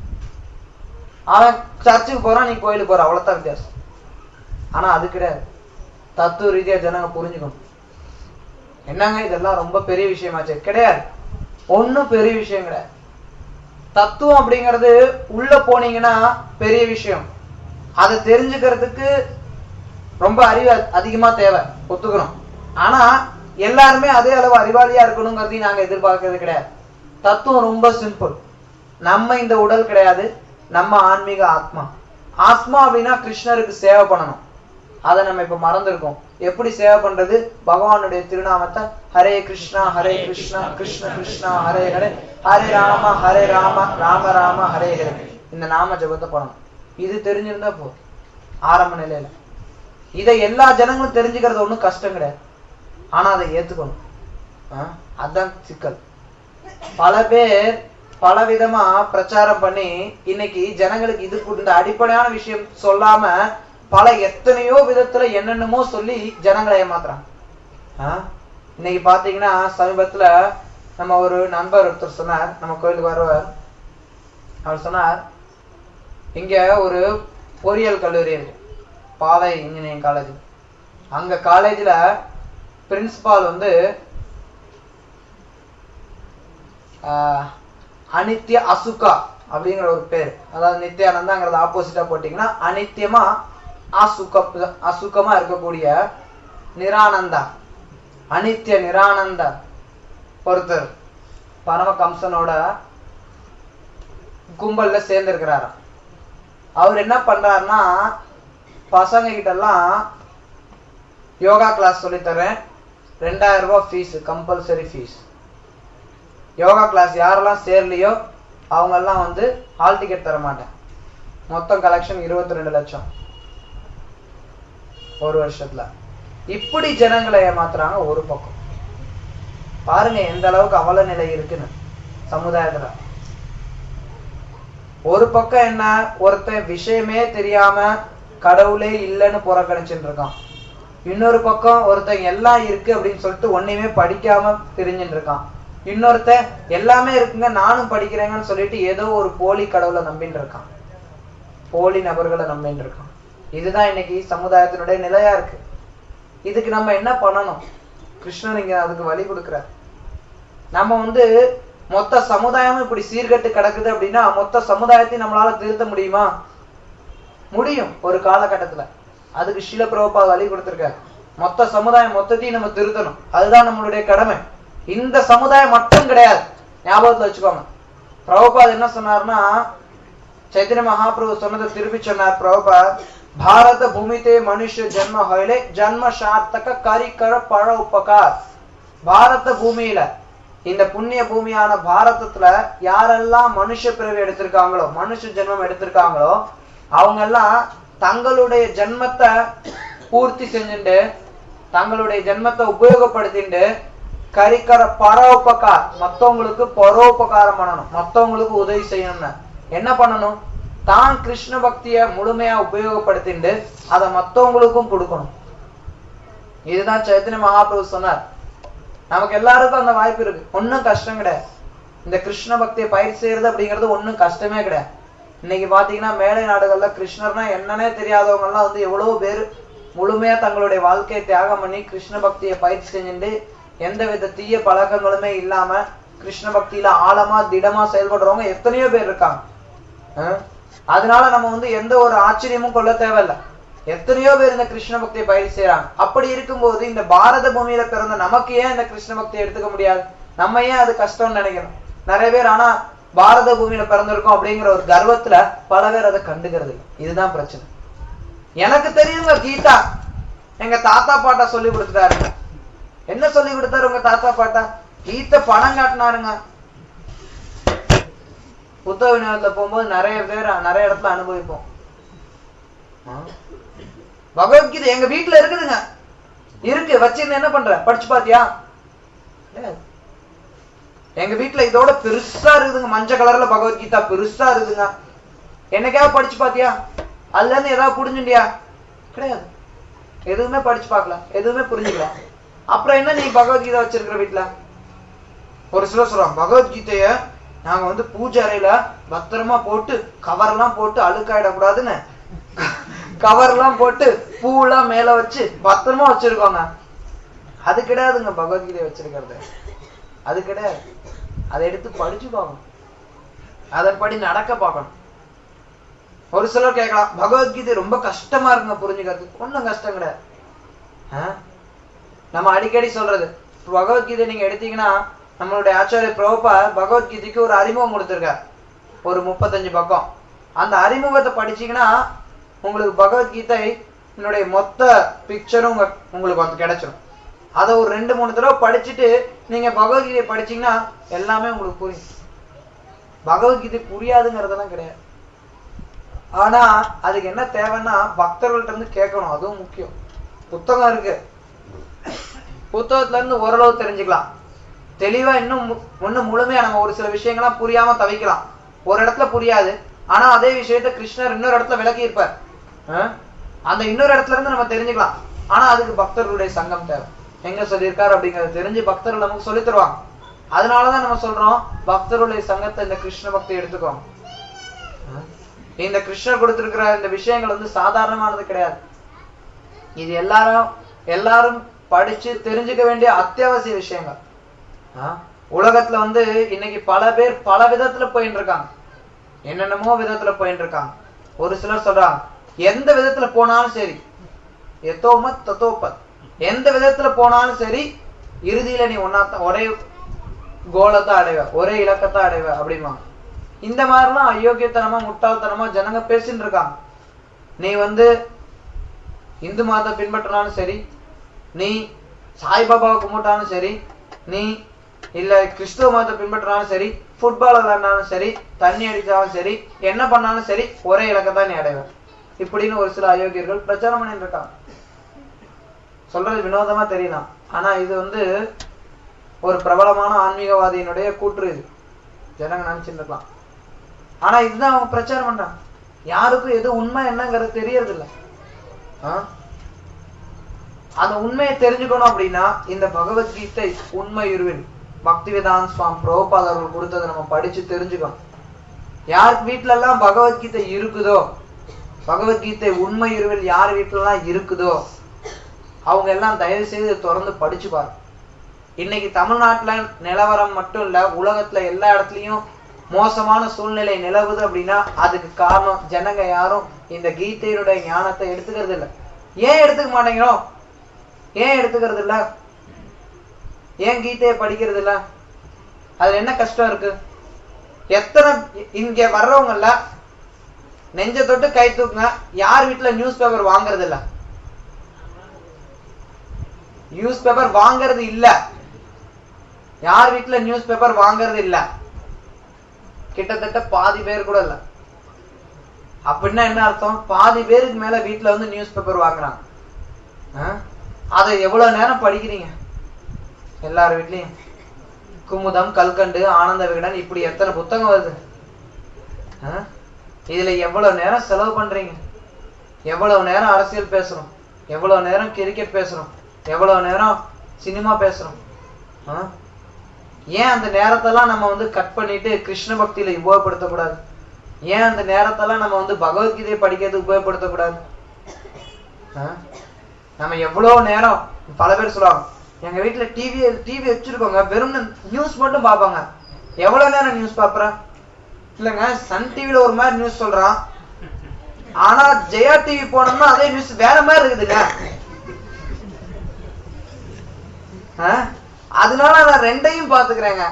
அவன் சர்ச்சுக்கு போறான் நீ கோயிலுக்கு போற அவ்வளவுதான் வித்தியாசம் ஆனா அது கிடையாது தத்துவ ரீதியா ஜனங்க புரிஞ்சுக்கணும் என்னங்க இதெல்லாம் ரொம்ப பெரிய விஷயமாச்சு கிடையாது ஒண்ணும் பெரிய விஷயம் கிடையாது தத்துவம் அப்படிங்கிறது உள்ள போனீங்கன்னா பெரிய விஷயம் அதை தெரிஞ்சுக்கிறதுக்கு ரொம்ப அறிவு அ- அதிகமா தேவை ஒத்துக்கணும் ஆனா எல்லாருமே அதே அளவு அறிவாளியா இருக்கணுங்கிறதையும் நாங்க எதிர்பார்க்கறது கிடையாது தத்துவம் ரொம்ப சிம்பிள் நம்ம இந்த உடல் கிடையாது நம்ம ஆன்மீக ஆத்மா ஆத்மா அப்படின்னா கிருஷ்ணருக்கு சேவை பண்ணணும் அதை நம்ம இப்ப மறந்துருக்கோம் எப்படி சேவை பண்றது பகவானுடைய திருநாமத்தை ஹரே கிருஷ்ணா ஹரே கிருஷ்ணா கிருஷ்ண கிருஷ்ணா ஹரே ஹரே ஹரே ராம ஹரே ராம ராம ராம ஹரே ஹரே இந்த நாம ஜபத்தை பண்ணணும் இது தெரிஞ்சிருந்தா போதும் ஆரம்ப நிலையில இதை எல்லா ஜனங்களும் தெரிஞ்சுக்கிறது ஒண்ணும் கஷ்டம் கிடையாது ஆனா அதை ஏத்துக்கணும் ஆ? அதான் சிக்கல் பல பேர் பல விதமா பிரச்சாரம் பண்ணி இன்னைக்கு ஜனங்களுக்கு இது இந்த அடிப்படையான விஷயம் சொல்லாம பல எத்தனையோ விதத்துல என்னென்னமோ சொல்லி ஜனங்களை ஏமாத்துறாங்க ஆ? இன்னைக்கு பாத்தீங்கன்னா சமீபத்துல நம்ம ஒரு நண்பர் ஒருத்தர் சொன்னார் நம்ம கோயிலுக்கு வருவார் அவர் சொன்னார் இங்க ஒரு பொறியியல் கல்லூரி இருக்கு பாவை இன்ஜினியரிங் காலேஜ் அங்க காலேஜ்ல பிரின்சிபால் வந்து ஆஹ், அனித்ய அசுகா அப்படிங்கிற ஒரு பேர் அதாவது நித்யானந்தாங்கிறது ஆப்போசிட்டா போட்டீங்கன்னா அனித்தியமா அசுக அசுகமா இருக்கக்கூடிய நிரானந்தா அனித்ய நிரானந்தா ஒருத்தர் பரம கம்சனோட கும்பல்ல சேர்ந்திருக்கிறாராம் அவர் என்ன பண்றாருன்னா பசங்க கிட்ட எல்லாம் யோகா கிளாஸ் சொல்லி தரேன் ரெண்டாயிரம் ரூபாய் fees compulsory fees yoga class யாரெல்லாம் சேரலையோ அவங்க எல்லாம் வந்து ஹால் டிக்கெட் தர மாட்டேன் மொத்தம் கலெக்ஷன் இருபத்தி ரெண்டு லட்சம் ஒரு வருஷத்துல இப்படி ஜனங்களை ஏமாத்துறாங்க ஒரு பக்கம் பாருங்க எந்த அளவுக்கு அவல நிலை இருக்குன்னு சமுதாயத்துல ஒரு பக்கம் என்ன ஒருத்தன் விஷயமே தெரியாம கடவுளே இல்லைன்னு புறக்கணிச்சுட்டு இருக்கான் இன்னொரு பக்கம் ஒருத்தன் எல்லாம் இருக்கு அப்படின்னு சொல்லிட்டு ஒண்ணுமே படிக்காம தெரிஞ்சுட்டு இருக்கான் இன்னொருத்தன் எல்லாமே இருக்குங்க நானும் படிக்கிறேங்கன்னு சொல்லிட்டு ஏதோ ஒரு போலி கடவுளை நம்பின்னு இருக்கான் போலி நபர்களை நம்பின்னு இருக்கான் இதுதான் இன்னைக்கு சமுதாயத்தினுடைய நிலையா இருக்கு இதுக்கு நம்ம என்ன பண்ணணும் கிருஷ்ணன் இங்க அதுக்கு வழி கொடுக்கிறார் நம்ம வந்து மொத்த சமுதாயமும் இப்படி சீர்கெட்டு கிடக்குது அப்படின்னா மொத்த சமுதாயத்தையும் நம்மளால திருத்த முடியுமா முடியும் ஒரு காலகட்டத்துல அதுக்கு ஷீல பிரபுபா வழி கொடுத்திருக்காரு மொத்த சமுதாயம் மொத்தத்தையும் நம்ம திருத்தணும் அதுதான் நம்மளுடைய கடமை இந்த சமுதாயம் மட்டும் கிடையாது ஞாபகத்துல வச்சுக்கோங்க பிரபுபாத் என்ன சொன்னார்னா ಚೈತನ್ಯ ಮಹಾಪ್ರಭು சொன்னதை திருப்பி சொன்னார் பிரபுபாத் பாரத பூமித்தே மனுஷ ஜென்ம ஹொயிலே ஜன்ம சார்த்தக கரிக்கர பழ உபகார் பாரத பூமியில இந்த புண்ணிய பூமியான பாரதத்துல யாரெல்லாம் மனுஷ பிறவி எடுத்திருக்காங்களோ மனுஷ ஜென்மம் எடுத்திருக்காங்களோ அவங்க எல்லாம் தங்களுடைய ஜென்மத்தை பூர்த்தி செஞ்சுட்டு தங்களுடைய ஜென்மத்தை உபயோகப்படுத்திட்டு கரிக்கர பரோபகார் மத்தவங்களுக்கு பரோபகாரம் பண்ணணும் மத்தவங்களுக்கு உதவி செய்யணும்னு என்ன பண்ணணும் தான் கிருஷ்ண பக்திய முழுமையா உபயோகப்படுத்திட்டு அதை மத்தவங்களுக்கும் கொடுக்கணும் இதுதான் சைத்தன்ய மகாபிரபு சொன்னார் நமக்கு எல்லாருக்கும் அந்த வாய்ப்பு இருக்கு ஒண்ணும் கஷ்டம் கிடையாது இந்த கிருஷ்ண பக்தியை பயிர் செய்யறது அப்படிங்கிறது ஒண்ணும் கஷ்டமே கிடையாது இன்னைக்கு பாத்தீங்கன்னா மேலை நாடுகள்ல கிருஷ்ணர்னா என்னன்னே தெரியாதவங்க எல்லாம் வந்து எவ்வளவு பேர் முழுமையா தங்களுடைய வாழ்க்கையை தியாகம் பண்ணி கிருஷ்ண பக்தியை பயிற்சி செஞ்சுட்டு எந்த வித தீய பழக்கங்களுமே இல்லாம கிருஷ்ண பக்தியில ஆழமா திடமா செயல்படுறவங்க எத்தனையோ பேர் இருக்காங்க அஹ் அதனால நம்ம வந்து எந்த ஒரு ஆச்சரியமும் கொள்ள தேவையில்ல எத்தனையோ பேர் இந்த கிருஷ்ண பக்தியை பயிர் செய்யறாங்க அப்படி இருக்கும்போது இந்த பாரத பூமியில பிறந்த நமக்கு ஏன் இந்த கிருஷ்ண பக்தியை எடுத்துக்க முடியாது நம்ம ஏன் அது கஷ்டம்னு நினைக்கிறோம் நிறைய பேர் ஆனா பாரத பூமியில பிறந்திருக்கோம் அப்படிங்கிற ஒரு கர்வத்துல பல பேர் அதை கண்டுக்கிறது இல்லை. இதுதான் பிரச்சனை எனக்கு தெரியுங்க கீதா எங்க தாத்தா பாட்டா சொல்லி கொடுத்துட்டாருங்க என்ன சொல்லி கொடுத்தாரு உங்க தாத்தா பாட்டா கீதை பணம் காட்டினாருங்க புத்தக விநியோகத்துல போகும்போது நிறைய பேர் நிறைய இடத்துல அனுபவிப்போம் ஆ? பகவத்கீதை எங்க வீட்டுல இருக்குதுங்க இருக்கு வச்சிருந்து என்ன பண்ற படிச்சு பாத்தியா கிடையாது. எங்க வீட்டுல இதோட பெருசா இருக்குதுங்க மஞ்சள் கலர்ல பகவத்கீதா பெருசா இருக்குதுங்க என்னைக்காவது படிச்சு பாத்தியா அதுல இருந்து ஏதாவது புரிஞ்சுண்டியா கிடையாது எதுவுமே படிச்சு பார்க்கல எதுவுமே புரிஞ்சுக்கல அப்புறம் என்ன நீ பகவத்கீதை வச்சிருக்கிற வீட்டுல ஒரு சிலர் சொல்றாங்க பகவத்கீதைய நாங்க வந்து பூஜை அறையில பத்திரமா போட்டு கவர்லாம் போட்டு அழுக்காயிடக்கூடாதுன்னு கவர்லாம் போட்டு பூலாம் மேல வச்சு பத்திரமா வச்சிருக்கோங்க அது கிடையாதுங்க பகவத்கீதை வச்சிருக்கிறது அது கிடையாது அதை எடுத்து படிச்சு பார்க்கணும் அதன்படி நடக்க பார்க்கணும் ஒரு சிலர் கேட்கலாம் பகவத்கீதை ரொம்ப கஷ்டமா இருக்குங்க புரிஞ்சுக்கிறதுக்கு ஒண்ணும் கஷ்டம் கிடையாது ஆ? நம்ம அடிக்கடி சொல்றது பகவத்கீதை நீங்க எடுத்தீங்கன்னா நம்மளுடைய ஆச்சாரிய பிரபா பகவத்கீதைக்கு ஒரு அறிமுகம் கொடுத்திருக்கார் ஒரு முப்பத்தஞ்சு பக்கம் அந்த அறிமுகத்தை படிச்சீங்கன்னா உங்களுக்கு பகவத்கீதை என்னுடைய மொத்த பிக்சரும் உங்க உங்களுக்கு வந்து கிடைச்சிடும் அதை ஒரு ரெண்டு மூணு தடவை படிச்சுட்டு நீங்க பகவத்கீதை படிச்சீங்கன்னா எல்லாமே உங்களுக்கு புரியும் பகவத்கீதை புரியாதுங்கிறதெல்லாம் கிடையாது ஆனா அதுக்கு என்ன தேவைன்னா பக்தர்கள்ட்ட இருந்து கேட்கணும் அதுவும் முக்கியம் புத்தகம் இருக்கு புத்தகத்துல இருந்து ஓரளவு தெரிஞ்சுக்கலாம் தெளிவா இன்னும் மு- இன்னும் முழுமையா நம்ம ஒரு சில விஷயங்கள்லாம் புரியாம தவிக்கலாம் ஒரு இடத்துல புரியாது ஆனா அதே விஷயத்த கிருஷ்ணர் இன்னொரு இடத்துல விளக்கி இருப்பார் ஆ? அந்த இன்னொரு இடத்துல இருந்து நம்ம தெரிஞ்சுக்கலாம் ஆனா அதுக்கு பக்தர்களுடைய சங்கம் தேவை எங்க சொல்லியிருக்காரு அப்படிங்கறது தெரிஞ்சு பக்தர்கள் நமக்கு சொல்லித் தருவாங்க அதனாலதான் நம்ம சொல்றோம் பக்தர்களுடைய சங்கத்தை இந்த கிருஷ்ண பக்தி எடுத்துக்கோங்க ஆ? இந்த கிருஷ்ணர் கொடுத்திருக்கிற இந்த விஷயங்கள் வந்து சாதாரணமானது கிடையாது இது எல்லாரும் எல்லாரும் படிச்சு தெரிஞ்சுக்க வேண்டிய அத்தியாவசிய விஷயங்கள் ஆ? உலகத்துல வந்து இன்னைக்கு பல பேர் பல விதத்துல போயிட்டு இருக்காங்க என்னென்னமோ விதத்துல போயிட்டு இருக்காங்க ஒரு சிலர் சொல்றாங்க எந்த விதத்துல போனாலும் சரி எத்தோமத் தத்தோப்பத் எந்த விதத்துல போனாலும் சரி இறுதியில நீ ஒன்னா ஒரே கோலத்தை அடைவ ஒரே இலக்கத்தை அடைவ அப்படிம்பாங்க இந்த மாதிரிலாம் அயோக்கியத்தனமா முட்டாள்தனமா ஜனங்க பேசிட்டு இருக்காங்க நீ வந்து இந்து மதத்தை பின்பற்றினாலும் சரி நீ சாய்பாபாவை கும்பிட்டாலும் சரி நீ இல்ல கிறிஸ்துவ மதத்தை பின்பற்றினாலும் சரி ஃபுட்பால் விளையாடினாலும் சரி தண்ணி அடிச்சாலும் சரி என்ன பண்ணாலும் சரி ஒரே இலக்கத்தான் நீ அடைவ இப்படின்னு ஒரு சில அயோக்கியர்கள் பிரச்சாரம் பண்ணிட்டு இருக்காங்க சொல்றது வினோதமா தெரியலாம் ஆனா இது வந்து ஒரு பிரபலமான ஆன்மீகவாதியினுடைய கூற்று இது ஜனங்க நினைச்சுட்டு இருக்கலாம் ஆனா இதுதான் அவங்க பிரச்சாரம் பண்றாங்க யாருக்கும் எது உண்மை என்னங்கிறது தெரியறது இல்ல ஆ? அந்த உண்மையை தெரிஞ்சுக்கணும் அப்படின்னா இந்த பகவத்கீதை உண்மை இருவில் பக்திவேதாந்த் சுவாமி பிரபுபாத் அவர்கள் கொடுத்ததை நம்ம படிச்சு தெரிஞ்சுக்கணும் யார் வீட்ல எல்லாம் பகவத்கீதை இருக்குதோ பகவத்கீதை உண்மை இருவில் யார் வீட்ல எல்லாம் இருக்குதோ அவங்க எல்லாம் தயவு செய்து திறந்து படிச்சு பாருங்க இன்னைக்கு தமிழ்நாட்டுல நிலவரம் மட்டும் இல்ல உலகத்துல எல்லா இடத்துலயும் மோசமான சூழ்நிலை நிலவுது அப்படின்னா அதுக்கு காரணம் ஜனங்க யாரும் இந்த கீதையினுடைய ஞானத்தை எடுத்துக்கிறது இல்ல ஏன் எடுத்துக்க மாட்டேங்கிறோம் ஏன் எடுத்துக்கிறது இல்ல ஏன் கீதையை படிக்கிறது இல்ல அதுல என்ன கஷ்டம் இருக்கு எத்தனை இங்க வர்றவங்கல்ல நெஞ்ச தொட்டு கை தூக்குங்க யார் வீட்டுல நியூஸ் பேப்பர் வாங்குறது இல்ல நியூஸ் பேப்பர் வாங்குறது இல்ல யார் வீட்டுல நியூஸ் பேப்பர் வாங்குறது இல்ல கிட்டத்தட்ட பாதி பேர் கூட இல்ல அப்படின்னா என்ன அர்த்தம் பாதி பேருக்கு மேல வீட்டுல வந்து நியூஸ் பேப்பர் வாங்குறாங்க ஆ? அதை எவ்வளவு நேரம் படிக்கிறீங்க எல்லார் வீட்லயும் குமுதம் கல்கண்டு ஆனந்த விகடன் இப்படி எத்தனை புத்தகம் வருது ஆ? இதுல எவ்வளவு நேரம் செலவு பண்றீங்க எவ்வளவு நேரம் அரசியல் பேசுறோம் எவ்வளவு நேரம் கிரிக்கெட் பேசுறோம் எவ்வளவு நேரம் சினிமா பேசுறோம் ஆ? ஏன் அந்த நேரத்தெல்லாம் நம்ம வந்து கட் பண்ணிட்டு கிருஷ்ண பக்தியில உபயோகப்படுத்தக்கூடாது ஏன் அந்த நேரத்தெல்லாம் நம்ம வந்து பகவத்கீதையை படிக்கிறது உபயோகப்படுத்தக்கூடாது ஆ? நம்ம எவ்வளவு நேரம் பல பேர் சொல்லுவாங்க எங்க வீட்டுல டிவி டிவி வச்சிருக்கோங்க வெறும் நியூஸ் மட்டும் பார்ப்பாங்க எவ்வளவு நேரம் நியூஸ் பாக்குற இல்லைங்க சன் டிவில ஒரு மாதிரி நியூஸ் சொல்றான் ஆனா ஜெயா டிவி போனோம்னா அதே நியூஸ் வேற மாதிரி இருக்குதுங்க ஆ? அதனால நான் ரெண்டையும் பாத்துக்கிறேங்க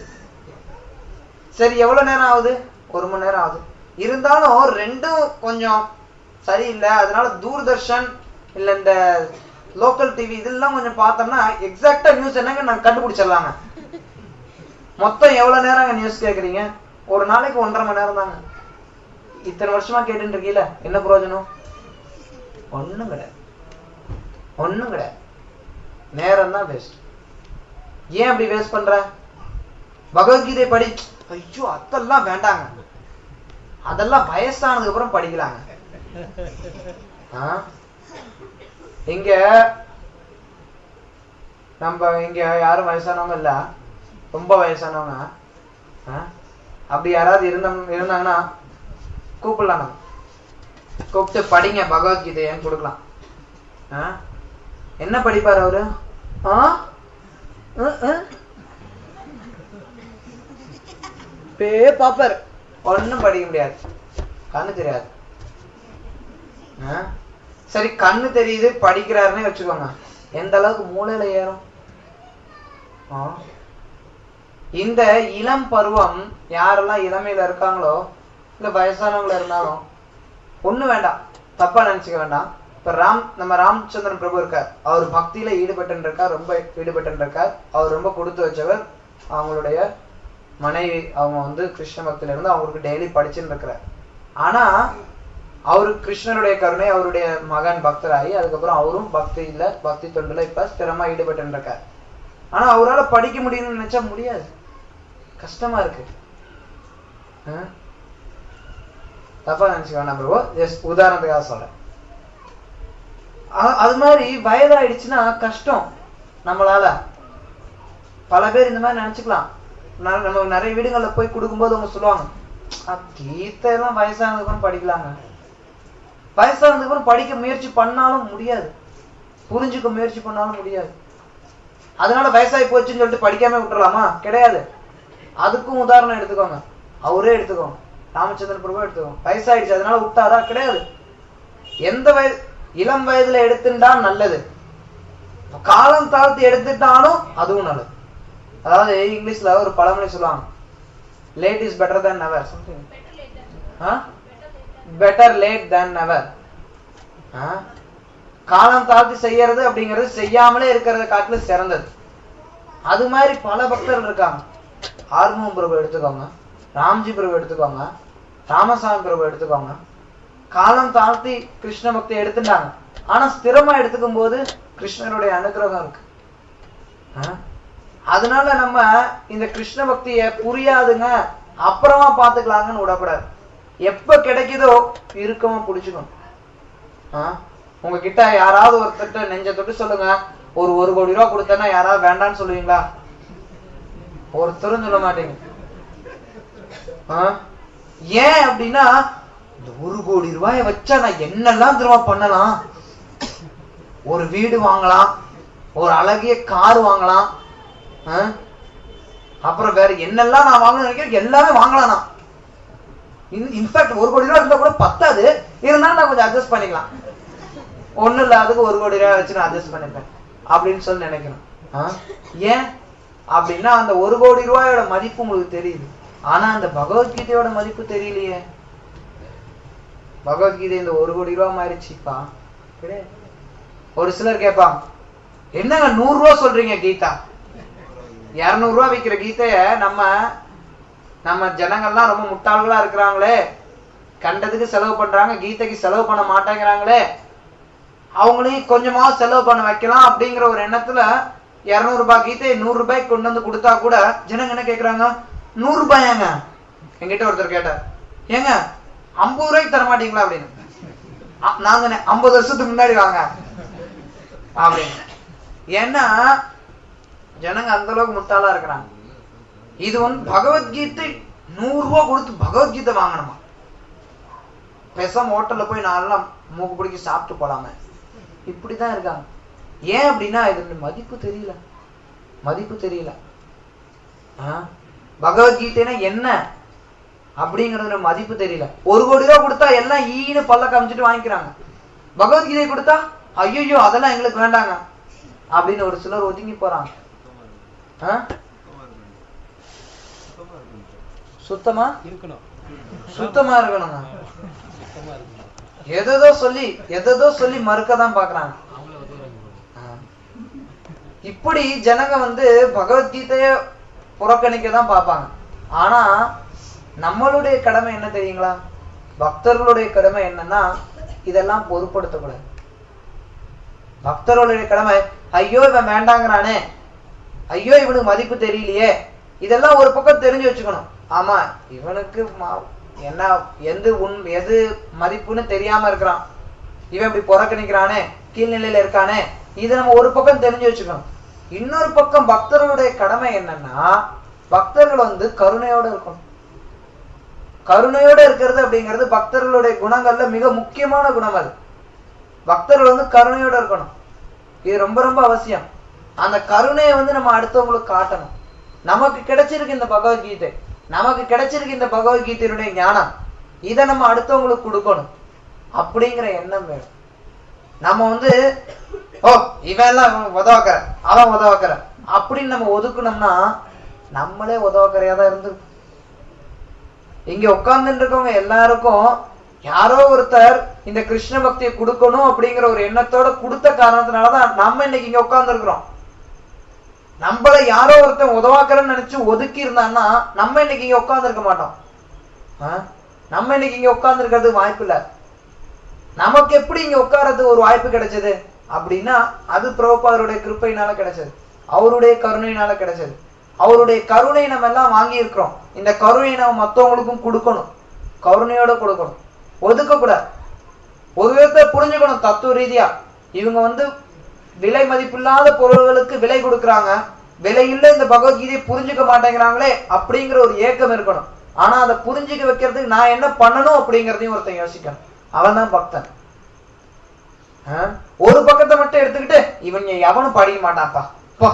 சரி எவ்வளவு நேரம் ஆகுது ஒரு மணி நேரம் ஆகுது இருந்தாலும் ரெண்டும் கொஞ்சம் சரியில்லை அதனால தூர்தர்ஷன் இல்ல இந்த லோக்கல் டிவி இதெல்லாம் கொஞ்சம் பார்த்தோம்னா எக்ஸாக்டா நியூஸ் என்னங்க நான் கண்டுபிடிச்சிடலாங்க மொத்தம் எவ்வளவு நேரம் நியூஸ் கேக்குறீங்க ஒரு நாளைக்கு ஒன்றரை மணி நேரம் தாங்க இத்தனை வருஷமா கேட்டுட்டு இருக்கீல என்ன பிரயோஜனம் ஒண்ணும் கிடையாது ஒண்ணும் கிடையாது நேரம் தான் வேஸ்ட் ஏன் அப்படி வேஸ்ட் பண்ற பகவத்கீதை படி ஐயோ அதெல்லாம் வேண்டாங்க அதெல்லாம் வயசானதுக்கு அப்புறம் படிக்கலாங்க ஆ? இங்க நம்ம இங்க யாரும் வயசானவங்க இல்ல ரொம்ப வயசானவங்க ஆ? அப்படி யாராவது இருந்தாங்க இருந்தாங்கன்னா கூப்பிடலாம் நம்ம கூப்பிட்டு படிங்க பகவத்கீதைன்னு கொடுக்கலாம் ஆ? என்ன படிப்பார் அவரு ஆ அஹ், அஹ். பே பாப்பார் ஒண்ணும் படிக்க முடியாது கண்ணு தெரியாது ஆ? சரி கண்ணு தெரியுது படிக்கிறாருன்னே வச்சுக்கோங்க எந்த அளவுக்கு மூளையில ஏறும் ஆ? இந்த இளம் பருவம் யாரெல்லாம் இளமையில இருக்காங்களோ இல்ல வயசானவங்கள இருந்தாலும் ஒண்ணு வேண்டாம் தப்பா நினைச்சுக்க வேண்டாம் இப்ப ராம் நம்ம ராமச்சந்திரன் பிரபு இருக்கார் அவர் பக்தியில ஈடுபட்டு இருக்கார் ரொம்ப ஈடுபட்டு இருக்கார் அவர் ரொம்ப கொடுத்து வச்சவர் அவங்களுடைய மனைவி அவங்க வந்து கிருஷ்ண பக்தியில இருந்து அவங்களுக்கு டெய்லி படிச்சுட்டு இருக்கிறார் ஆனா அவரு கிருஷ்ணருடைய கருணை அவருடைய மகன் பக்தராகி அதுக்கப்புறம் அவரும் பக்தியில பக்தி தொண்டுல இப்ப ஸ்திரமா ஈடுபட்டு இருக்கார் ஆனா அவரால படிக்க முடியும்னு நினைச்சா முடியாது கஷ்டமா இருக்கு ஆ? தப்பா நினைச்சுக்க வேண்டாம் பிரபு ஜஸ்ட் உதாரணத்துக்காக சொல்றேன் அ- அது மாதிரி வயதாயிடுச்சுன்னா கஷ்டம் நம்மளால பல பேர் இந்த மாதிரி நினைச்சுக்கலாம் ந- நம்ம நிறைய வீடுகள்ல போய் கொடுக்கும்போது அவங்க சொல்லுவாங்க "அ, கீதை எல்லாம் வயசானதுக்கு அப்புறம் படிக்கலாங்க வயசானதுக்கு அப்புறம் படிக்க முயற்சி பண்ணாலும் முடியாது புரிஞ்சுக்க முயற்சி பண்ணாலும் முடியாது அதனால வயசாகி போச்சுன்னு சொல்லிட்டு படிக்காம விட்டுறலாமா கிடையாது அதுக்கும் உதாரணம் எடுத்துக்கோங்க அவரே எடுத்துக்கோங்க ராமச்சந்திரன் பிரபு எடுத்துக்கோங்க வயசாயிடுச்சு அதனால விட்டாரா கிடையாது எந்த வயது இளம் வயதுல எடுத்துட்டா நல்லது இப்ப காலம் தாழ்த்தி எடுத்துட்டாலும் அதுவும் நல்லது அதாவது இங்கிலீஷ்ல ஒரு பழமொழி சொல்லுவாங்க late is better than never something better late than never ஆ? காலம் தாழ்த்தி செய்யறது அப்படிங்கிறது செய்யாமலே இருக்கிறத காட்டிலும் சிறந்தது அது மாதிரி பல பக்தர்கள் இருக்காங்க ஆர்மம் பிரபு எடுத்துக்கோங்க ராம்ஜி பிரபு எடுத்துக்கோங்க ராமசாமி பிரபு எடுத்துக்கோங்க காலம் தாழ்த்தி கிருஷ்ண பக்தி எடுத்துட்டாங்க ஆனா ஸ்திரமா எடுத்துக்கும் போது கிருஷ்ணருடைய அனுகிரகம் இருக்கு ஆ? அதனால நம்ம இந்த கிருஷ்ண பக்திய புரியாதுங்க அப்புறமா பாத்துக்கலாங்கன்னு விடக்கூடாது எப்ப கிடைக்குதோ இறுக்கமா புடிச்சுக்கணும் ஆ? உங்ககிட்ட யாராவது ஒருத்தர்ட்ட நெஞ்ச தொட்டு சொல்லுங்க ஒரு ஒரு கோடி ரூபா கொடுத்தேன்னா யாராவது வேண்டாம்னு சொல்லுவீங்களா ஒருத்தரும் சொல்ல மாட்டீங்க ஆ? ஏன் அப்படின்னா இந்த ஒரு கோடி ரூபாய வச்சா நான் என்னெல்லாம் திரும்ப பண்ணலாம் ஒரு வீடு வாங்கலாம் ஒரு அழகிய கார் வாங்கலாம் ஆ? அப்புறம் வேற என்னெல்லாம் நான் வாங்கணும்னு நினைக்கிறேன் எல்லாமே வாங்கலாம் நான் இன்ஃபேக்ட் ஒரு கோடி ரூபா இருந்தா கூட பத்தாது இருந்தாலும் நான் கொஞ்சம் அட்ஜஸ்ட் பண்ணிக்கலாம் ஒண்ணும் இல்லாததுக்கு ஒரு கோடி ரூபாய் வச்சு நான் அட்ஜஸ்ட் பண்ணிப்பேன் அப்படின்னு சொல்லி நினைக்கிறேன் ஆ? ஏன் அப்படின்னா அந்த ஒரு கோடி ரூபாயோட மதிப்பு உங்களுக்கு தெரியுது ஆனா அந்த பகவத்கீதையோட மதிப்பு தெரியலையே பகவத்கீதை இந்த ஒரு கோடி ரூபாய் மாறிச்சுப்பா கிடையாது ஒரு சிலர் கேட்பாங்க என்னங்க நூறு ரூபா சொல்றீங்க கீதா இருநூறு ரூபா விக்கிற கீதைய நம்ம நம்ம ஜனங்கள்லாம் ரொம்ப முட்டாள்களா இருக்கிறாங்களே கண்டதுக்கு செலவு பண்றாங்க கீதைக்கு செலவு பண்ண மாட்டேங்கிறாங்களே அவங்களையும் கொஞ்சமா செலவு பண்ண வைக்கலாம் அப்படிங்கிற ஒரு எண்ணத்துல இருநூறு ரூபாய் கீதையை நூறு ரூபாய்க்கு கொண்டு வந்து கொடுத்தா கூட ஜனங்க என்ன கேக்குறாங்க நூறு ரூபாயாங்க என்கிட்ட ஒருத்தர் கேட்டார் ஏங்க ஐம்பது ரூபாய்க்கு தர மாட்டீங்களா அப்படின்னு அ- நாங்க நெ- ஐம்பது வருஷத்துக்கு முன்னாடி வாங்க அப்படின்னு ஏன்னா ஜனங்க அந்த அளவுக்கு முட்டாளா இருக்கிறாங்க இது வந்து பகவத்கீதை நூறு ரூபாய் கொடுத்து பகவத்கீதை வாங்கணுமா பேசாம ஹோட்டல்ல போய் நான்லாம் மூக்கு பிடிக்கி சாப்பிட்டு போலாமே இப்படிதான் இருக்காங்க ஏன் அப்படின்னா இது மதிப்பு தெரியல மதிப்பு தெரியல ஆ? பகவத்கீதைனா என்ன அப்படிங்கறதுல மதிப்பு தெரியல ஒரு கோடி ரூபாய் கொடுத்தா எல்லாம் ஈன்னு பல்ல காமிச்சிட்டு வாங்கிக்கிறாங்க பகவத்கீதை கொடுத்தா ஐயோ அதெல்லாம் எங்களுக்கு வேண்டாங்க அப்படின்னு ஒரு சிலர் ஒதுங்கி போறாங்க ஆ? சுத்தமா இருக்கணும் சுத்தமா இருக்கணுங்க சுத்தமா இருக்கணும் எதோ சொல்லி எதோ சொல்லி மறுக்க தான் பாக்குறாங்க அவங்கள ஒதுக்குறாங்க ஆ. இப்படி ஜனங்க வந்து பகவத்கீதைய புறக்கணிக்க தான் பார்ப்பாங்க ஆனா நம்மளுடைய கடமை என்ன தெரியுங்களா பக்தர்களுடைய கடமை என்னன்னா இதெல்லாம் பொருட்படுத்தக்கூடாது பக்தர்களுடைய கடமை ஐயோ இவன் வேண்டாங்கிறானே ஐயோ இவனுக்கு மதிப்பு தெரியலையே இதெல்லாம் ஒரு பக்கம் தெரிஞ்சு வச்சுக்கணும் ஆமா இவனுக்கு மா- என்ன எது உன் எது மதிப்புன்னு தெரியாம இருக்கிறான் இவன் இப்படி புறக்கணிக்கிறானே கீழ்நிலையில இருக்கானே இதை நம்ம ஒரு பக்கம் தெரிஞ்சு வச்சுக்கணும் இன்னொரு பக்கம் பக்தர்களுடைய கடமை என்னன்னா பக்தர்கள் வந்து கருணையோட இருக்கணும் கருணையோட இருக்கிறது அப்படிங்கிறது பக்தர்களுடைய குணங்கள்ல மிக முக்கியமான குணம் அது பக்தர்கள் வந்து கருணையோட இருக்கணும் இது ரொம்ப ரொம்ப அவசியம் அந்த கருணையை வந்து நம்ம அடுத்தவங்களுக்கு காட்டணும் நமக்கு கிடைச்சிருக்கு இந்த பகவத்கீதை நமக்கு கிடைச்சிருக்கு இந்த பகவத்கீதையினுடைய ஞானம் இதை நம்ம அடுத்தவங்களுக்கு கொடுக்கணும் அப்படிங்கிற எண்ணம் வேணும் நம்ம வந்து ஓ இவன் எல்லாம் இவன் உதவக்கிற அவன் உதவக்கிற அப்படின்னு நம்ம ஒதுக்குனோம்னா நம்மளே உதவக்கரையா தான் இருந்திருப்போம் இங்க உட்கார்ந்துட்டு இருக்கவங்க எல்லாருக்கும் யாரோ ஒருத்தர் இந்த கிருஷ்ண பக்தியை கொடுக்கணும் அப்படிங்கிற ஒரு எண்ணத்தோட கொடுத்த காரணத்தினாலதான் நம்ம இன்னைக்கு இங்க உட்கார்ந்து இருக்கிறோம் நம்மள யாரோ ஒருத்தன் உதவாக்கறன்னு நினைச்சு ஒதுக்கி இருந்தான்னா நம்ம இன்னைக்கு இங்க உட்கார்ந்து இருக்க மாட்டோம் ஆ? நம்ம இன்னைக்கு இங்க உட்கார்ந்து இருக்கிறது வாய்ப்பு இல்ல நமக்கு எப்படி இங்க உட்கார்றது ஒரு வாய்ப்பு கிடைச்சது அப்படின்னா அது பிரபுபாதருடைய கிருப்பையினால கிடைச்சது அவருடைய கருணையினால கிடைச்சது அவருடைய கருணை நம்ம எல்லாம் வாங்கி இருக்கிறோம் இந்த கருணையை நம்ம மத்தவங்களுக்கும் கொடுக்கணும் கருணையோட கொடுக்கணும் ஒதுக்க கூடாது ஒரு விதத்தை புரிஞ்சுக்கணும் தத்துவ ரீதியா இவங்க வந்து விலை மதிப்பில்லாத பொருள்களுக்கு விலை கொடுக்கறாங்க விலை இல்ல இந்த பகவத்கீதையை புரிஞ்சுக்க மாட்டேங்கிறாங்களே அப்படிங்கிற ஒரு ஏக்கம் இருக்கணும் ஆனா அதை புரிஞ்சுக்க வைக்கிறதுக்கு நான் என்ன பண்ணணும் அப்படிங்கறதையும் ஒருத்தன் யோசிக்கணும் அவன் தான் பக்தன் ஆ? ஒரு பக்கத்தை மட்டும் எடுத்துக்கிட்டு இவன் எவனும் படிக்க மாட்டான்ப்பா போ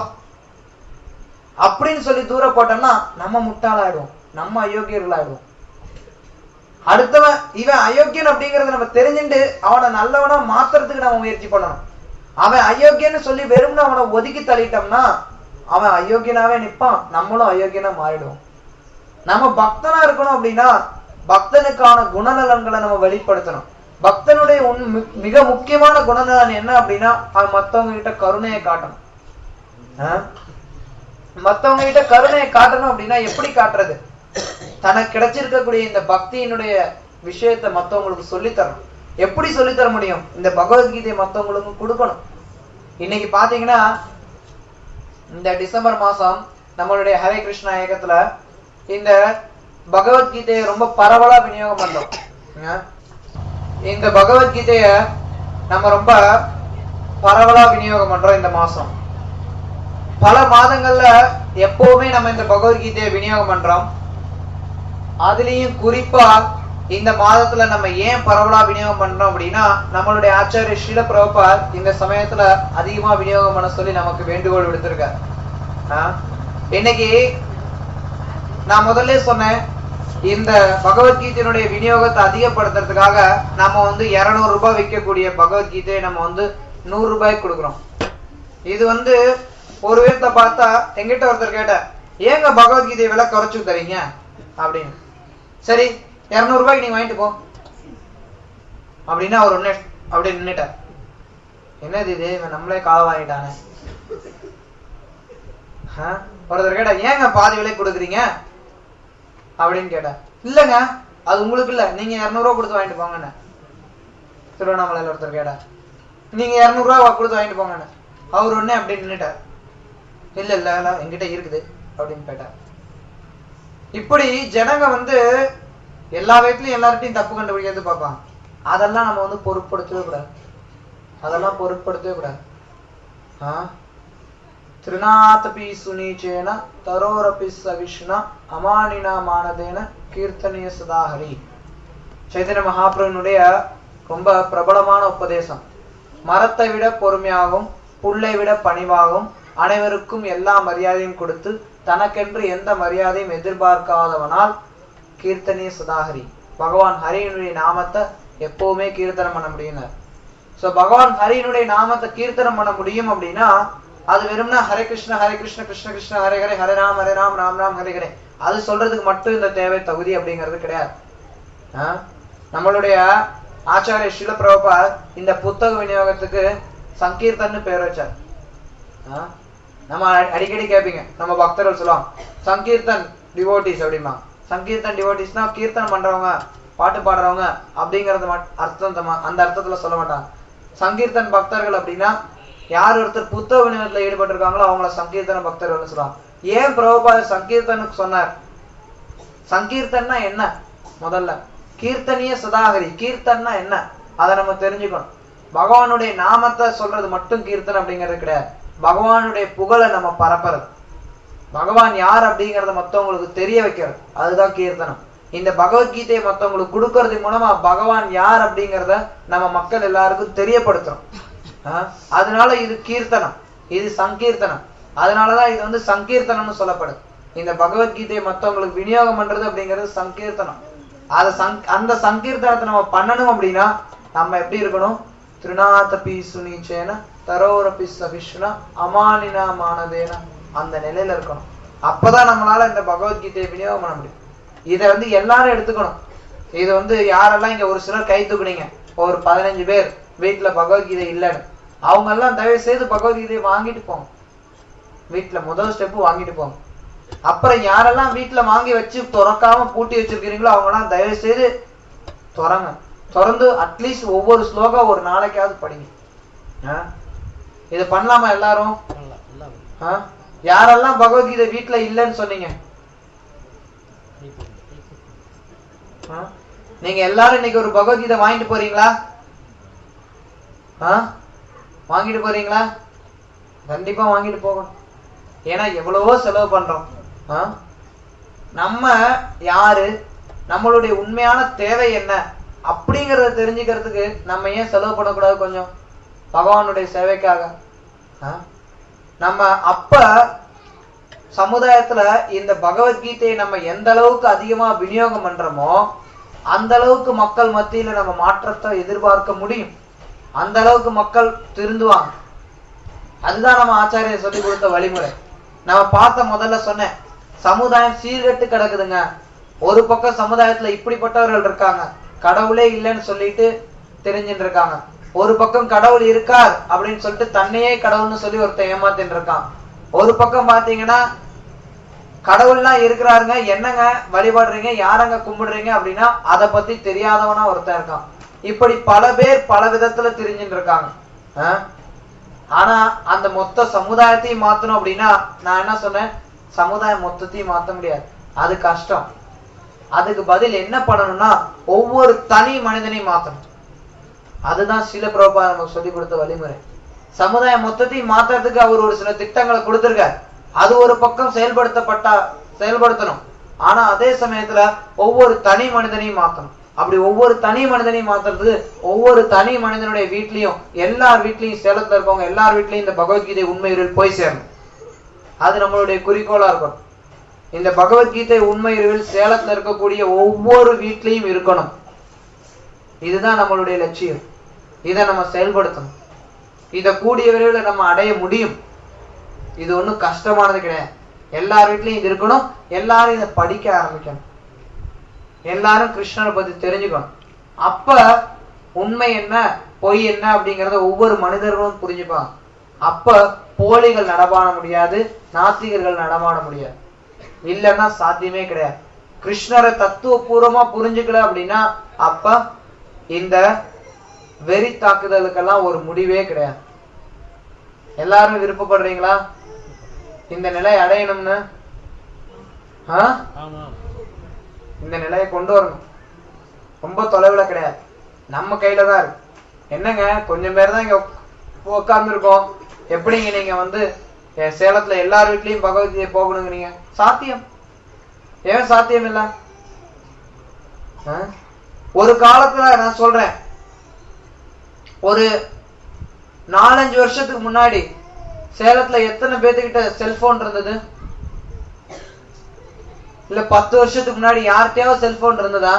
அப்படின்னு சொல்லி தூர போட்டோம்னா நம்ம முட்டாளாயிடுவோம் நம்ம அயோக்கியர்கள் ஆயிடுவோம் அடுத்தவன் இவன் அயோக்கியன் அப்படிங்கறத நம்ம தெரிஞ்சுட்டு அவனை நல்லவனா மாத்துறதுக்கு நம்ம முயற்சி பண்ணணும் அவன் அயோக்கியன்னு சொல்லி வெறும்னு அவனை ஒதுக்கி தள்ளிட்டோம்னா அவன் அயோக்கியனாவே நிப்பான் நம்மளும் அயோக்கியனா மாறிடுவோம் நம்ம பக்தனா இருக்கணும் அப்படின்னா பக்தனுக்கான குணநலன்களை நம்ம வெளிப்படுத்தணும் பக்தனுடைய உன் மி- மிக முக்கியமான குணநலன் என்ன அப்படின்னா அவன் மத்தவங்க கிட்ட கருணையை காட்டணும் ஆ? மத்தவங்க கிட்ட கருணையை காட்டணும் அப்படின்னா எப்படி காட்டுறது தனக்கு கிடைச்சிருக்கக்கூடிய இந்த பக்தியினுடைய விஷயத்தை மத்தவங்களுக்கு சொல்லித் தரணும் எப்படி சொல்லித் தர முடியும் இந்த பகவத்கீதையை மத்தவங்களுக்கு கொடுக்கணும் இன்னைக்கு பாத்தீங்கன்னா இந்த டிசம்பர் மாசம் நம்மளுடைய ஹரே கிருஷ்ணா இயக்கத்துல இந்த பகவத்கீதையை ரொம்ப பரவலா விநியோகம் பண்றோம் ஆ? இந்த பகவத்கீதைய நம்ம ரொம்ப பரவலா விநியோகம் பண்றோம் இந்த மாசம் பல மாதங்கள்ல எப்பவுமே நம்ம இந்த பகவத்கீதையை விநியோகம் பண்றோம் அதுலயும் குறிப்பா இந்த மாதத்துல நம்ம ஏன் பரவலா விநியோகம் பண்றோம் அப்படின்னா நம்மளுடைய ஆச்சாரிய ஸ்ரீல பிரபுபாத் இந்த சமயத்துல அதிகமா விநியோகம் பண்ண சொல்லி நமக்கு வேண்டுகோள் விடுத்திருக்கார் ஆ? இன்னைக்கு நான் முதல்ல சொன்னேன் இந்த பகவத்கீதையினுடைய விநியோகத்தை அதிகப்படுத்துறதுக்காக நம்ம வந்து 200 ரூபாய் விற்கக்கூடிய பகவத்கீதையை நம்ம வந்து நூறு ரூபாய்க்கு கொடுக்குறோம் இது வந்து ஒரு விதத்தை பார்த்தா எங்கிட்ட ஒருத்தர் கேட்டார் ஏங்க பகவத்கீதை விலை குறைச்சு தரீங்க அப்படின்னு சரி 200 ரூபாய்க்கு நீங்க வாங்கிட்டு போ அப்படின்னா அவர் ஒண்ணு அப்படி நின்னுட்டார் என்னது இது இவன் நம்மளே கால வாங்கிட்டானே ஆ? ஒருத்தர் கேட்டா ஏங்க பாதி விலை கொடுக்குறீங்க அப்படின்னு கேட்டா இல்லங்க அது உங்களுக்கு இல்ல நீங்க 200 ரூபாய் கொடுத்து வாங்கிட்டு போங்கன்னு திருவண்ணாமலையில ஒருத்தர் கேட்டா நீங்க 200 ரூபாய் கொடுத்து வாங்கிட்டு போங்கன்னு அவர் ஒண்ணே அப்படி நின்னுட்டார் இல்ல இல்ல இல்ல என்கிட்ட இருக்குது அப்படின்னு கேட்டார் இப்படி ஜனங்க வந்து எல்லா விதத்துலயும் எல்லார்ட்டையும் தப்பு கண்டுபிடிக்கிறது பார்ப்பாங்க அதெல்லாம் நம்ம வந்து பொருட்படுத்தவே கூடாது அதெல்லாம் பொருட்படுத்தவே கூடாது ஆ திருநாதபி சுனீச்சேன தரோரபி சவிஷ்ணா அமானினா மானதேன கீர்த்தனிய சதாஹரி சைதன்ய மகாபிரனுடைய ரொம்ப பிரபலமான உபதேசம் மரத்தை விட பொறுமையாகவும் புல்லை விட பணிவாகவும் அனைவருக்கும் எல்லா மரியாதையும் கொடுத்து தனக்கென்று எந்த மரியாதையும் எதிர்பார்க்காதவனால் கீர்த்தனிய சதாஹரி பகவான் ஹரியினுடைய நாமத்தை எப்பவுமே கீர்த்தனம் பண்ண முடியும்னார் சோ பகவான் ஹரியினுடைய நாமத்தை கீர்த்தனம் பண்ண முடியும் அப்படின்னா அது வெறும்னா ஹரே கிருஷ்ண ஹரே கிருஷ்ண கிருஷ்ண கிருஷ்ண ஹரே ஹரே ஹரே ராம் ஹரே ராம் ராம் ராம் ஹரே ஹரே அது சொல்றதுக்கு மட்டும் இந்த தேவை தகுதி அப்படிங்கிறது கிடையாது ஆ? நம்மளுடைய ஆச்சாரிய ஸ்ரீல பிரபுபாத் இந்த புத்தக விநியோகத்துக்கு சங்கீர்த்தன்னு பேர் வச்சார் ஆ? நம்ம அடி- அடிக்கடி கேட்பீங்க நம்ம பக்தர்கள் சொல்லுவாங்க சங்கீர்த்தன் டிவோட்டிஸ் அப்படிமா சங்கீர்த்தன் டிவோட்டிஸ்னா கீர்த்தனம் பண்றவங்க பாட்டு பாடுறவங்க அப்படிங்கறது மட்- அர்த்தம் தம- அந்த அர்த்தத்துல சொல்ல மாட்டாங்க சங்கீர்த்தன் பக்தர்கள் அப்படின்னா யார் ஒருத்தர் புத்தக விநியோகத்துல ஈடுபட்டிருக்காங்களோ அவங்கள சங்கீர்த்தன பக்தர்கள்னு சொல்லுவாங்க ஏன் பிரபுபாத சங்கீர்த்தனுக்கு சொன்னார் சங்கீர்த்தன்னா என்ன முதல்ல கீர்த்தனிய சதாகரி கீர்த்தன்னா என்ன அதை நம்ம தெரிஞ்சுக்கணும் பகவானுடைய நாமத்தை சொல்றது மட்டும் கீர்த்தன் அப்படிங்கிறது கிடையாது பகவானுடைய புகழை நம்ம பரப்புறது பகவான் யார் அப்படிங்கறத மத்தவங்களுக்கு தெரிய வைக்கிறது அதுதான் கீர்த்தனம் இந்த பகவத்கீதையை மத்தவங்களுக்கு கொடுக்கறது மூலமா பகவான் யார் அப்படிங்கறத நம்ம மக்கள் எல்லாருக்கும் தெரியப்படுத்துறோம் ஆஹ் அதனால இது கீர்த்தனம் இது சங்கீர்த்தனம் அதனாலதான் இது வந்து சங்கீர்த்தனம்னு சொல்லப்படுது இந்த பகவத்கீதையை மத்தவங்களுக்கு விநியோகம் பண்றது அப்படிங்கிறது சங்கீர்த்தனம் அத சங் அந்த சங்கீர்த்தனத்தை நம்ம பண்ணணும் அப்படின்னா நம்ம எப்படி இருக்கணும் திருநாதபி சுனீச்சேன தரோரபி சவிஷ்ணா அமானினா மானதேன அந்த நிலையில இருக்கணும் அப்பதான் நம்மளால இந்த பகவத்கீதையை விநியோகம் பண்ண முடியும் இதை வந்து எல்லாரும் எடுத்துக்கணும் இது வந்து யாரெல்லாம் இங்க ஒரு சிலர் கை தூக்குனீங்க ஒரு பதினஞ்சு பேர் வீட்டுல பகவத்கீதை இல்லைன்னு அவங்க எல்லாம் தயவு செய்து பகவத்கீதையை வாங்கிட்டு போங்க வீட்டுல முதல் ஸ்டெப் வாங்கிட்டு போங்க அப்புறம் யாரெல்லாம் வீட்டுல வாங்கி வச்சு திறக்காம பூட்டி வச்சிருக்கிறீங்களோ அவங்க எல்லாம் தயவு செய்து திறங்க திறந்து அட்லீஸ்ட் ஒவ்வொரு ஸ்லோகா ஒரு நாளைக்காவது படிங்க ஆ? இது பண்ணலாமா எல்லாரும் பண்ணலாம் எல்லாம் ஆ? யாரெல்லாம் பகவத்கீதை வீட்டுல இல்லைன்னு சொன்னீங்க நீ போடுங்க ஆ? நீங்க எல்லாரும் இன்னைக்கு ஒரு பகவத்கீதை வாங்கிட்டு போறீங்களா ஆ? வாங்கிட்டு போறீங்களா கண்டிப்பா வாங்கிட்டு போகணும் ஏன்னா எவ்வளவோ செலவு பண்றோம் ஆ? நம்ம யாரு நம்மளுடைய உண்மையான தேவை என்ன அப்படிங்கறத தெரிஞ்சுக்கிறதுக்கு நம்ம ஏன் செலவு பண்ணக்கூடாது கொஞ்சம் பகவானுடைய சேவைக்காக ஆ? நம்ம அப்ப சமுதாயத்துல இந்த பகவத்கீதையை நம்ம எந்த அளவுக்கு அதிகமா விநியோகம் பண்றோமோ அந்த அளவுக்கு மக்கள் மத்தியில நம்ம மாற்றத்தை எதிர்பார்க்க முடியும் அந்த அளவுக்கு மக்கள் திருந்துவாங்க அதுதான் நம்ம ஆச்சாரியர் சொல்லி கொடுத்த வழிமுறை நம்ம பார்த்த முதல்ல சொன்னேன் சமுதாயம் சீர்கெட்டு கிடக்குதுங்க ஒரு பக்கம் சமுதாயத்துல இப்படிப்பட்டவர்கள் இருக்காங்க கடவுளே இல்லைன்னு சொல்லிட்டு தெரிஞ்சுட்டு இருக்காங்க ஒரு பக்கம் கடவுள் இருக்கார் அப்படின்னு சொல்லிட்டு தன்னையே கடவுள்னு சொல்லி ஒருத்தன் ஏமாத்தின்னு இருக்கான் ஒரு பக்கம் பாத்தீங்கன்னா கடவுள்லாம் இருக்கிறாருங்க என்னங்க வழிபடுறீங்க யாரங்க கும்பிடுறீங்க அப்படின்னா அதை பத்தி தெரியாதவனா ஒருத்தன் இருக்கான் இப்படி பல பேர் பல விதத்துல தெரிஞ்சுட்டு இருக்காங்க ஆ? ஆனா அந்த மொத்த சமுதாயத்தையும் மாத்தணும் அப்படின்னா நான் என்ன சொன்னேன் சமுதாயம் மொத்தத்தையும் மாத்த முடியாது அது கஷ்டம் அதுக்கு பதில் என்ன பண்ணணும்னா ஒவ்வொரு தனி மனிதனையும் மாத்தணும் அதுதான் சில பிரபா நமக்கு சொல்லி கொடுத்த வழிமுறை சமுதாயம் மொத்தத்தையும் மாத்துறதுக்கு அவர் ஒரு சில திட்டங்களை கொடுத்திருக்கார் அது ஒரு பக்கம் செயல்படுத்தப்பட்டா செயல்படுத்தணும் ஆனா அதே சமயத்துல ஒவ்வொரு தனி மனிதனையும் மாத்தணும் அப்படி ஒவ்வொரு தனி மனிதனையும் மாத்துறது ஒவ்வொரு தனி மனிதனுடைய வீட்லயும் எல்லார் வீட்லயும் சேலத்துல இருக்கவங்க எல்லார் வீட்லயும் இந்த பகவத்கீதை உண்மையில் போய் சேரணும் அது நம்மளுடைய குறிக்கோளா இருக்கணும் இந்த பகவத்கீதை உண்மையில் சேலத்துல இருக்கக்கூடிய ஒவ்வொரு வீட்லயும் இருக்கணும் இதுதான் நம்மளுடைய லட்சியம் இதை நம்ம செயல்படுத்தணும் இதை கூடிய விரைவில் நம்ம அடைய முடியும் இது ஒண்ணும் கஷ்டமானது கிடையாது எல்லார் வீட்லயும் இது இருக்கணும் எல்லாரும் இதை படிக்க ஆரம்பிக்கணும் எல்லாரும் கிருஷ்ணரை பத்தி தெரிஞ்சுக்கணும் அப்ப உண்மை என்ன பொய் என்ன அப்படிங்கறத ஒவ்வொரு மனிதர்களும் புரிஞ்சுப்பாங்க அப்ப போலிகள் நடமாட முடியாது நாத்திகர்கள் நடமாட முடியாது இல்லைன்னா சாத்தியமே கிடையாது கிருஷ்ணரை தத்துவபூர்வமா புரிஞ்சுக்கல அப்படின்னா அப்ப இந்த வெறி தாக்குதலுக்கெல்லாம் ஒரு முடிவே கிடையாது எல்லாரும் விருப்பப்படுறீங்களா இந்த நிலை அடையணும்னு ஆ? ஆமா இந்த நிலையை கொண்டு வரணும் ரொம்ப தொலைவுல கிடையாது நம்ம கையில தான் இருக்கு என்னங்க கொஞ்சம் பேர் தான் இங்க உட்கார்ந்து இருக்கோம் எப்படிங்க நீங்க வந்து எ- சேலத்துல எல்லார் வீட்லயும் பகவத்கீதை போகணுங்கிறீங்க சாத்தியம் ஏன் சாத்தியம் இல்ல ஆ? ஒரு காலத்துல நான் சொல்றேன் ஒரு நாலஞ்சு வருஷத்துக்கு முன்னாடி சேலத்துல எத்தனை பேத்துக்கிட்ட செல்போன் இருந்தது இல்ல பத்து வருஷத்துக்கு முன்னாடி யார்கிட்டயாவது செல்போன் இருந்ததா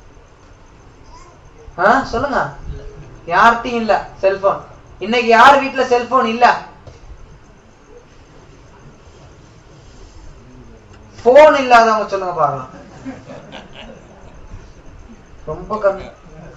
ஆ சொல்லுங்க யார்கிட்டயும் இல்ல செல்போன் இன்னைக்கு யார் வீட்ல செல்போன் இல்ல போன் இல்லாதவங்க சொல்லுங்க பார்க்கலாம் ரொம்ப கம்மி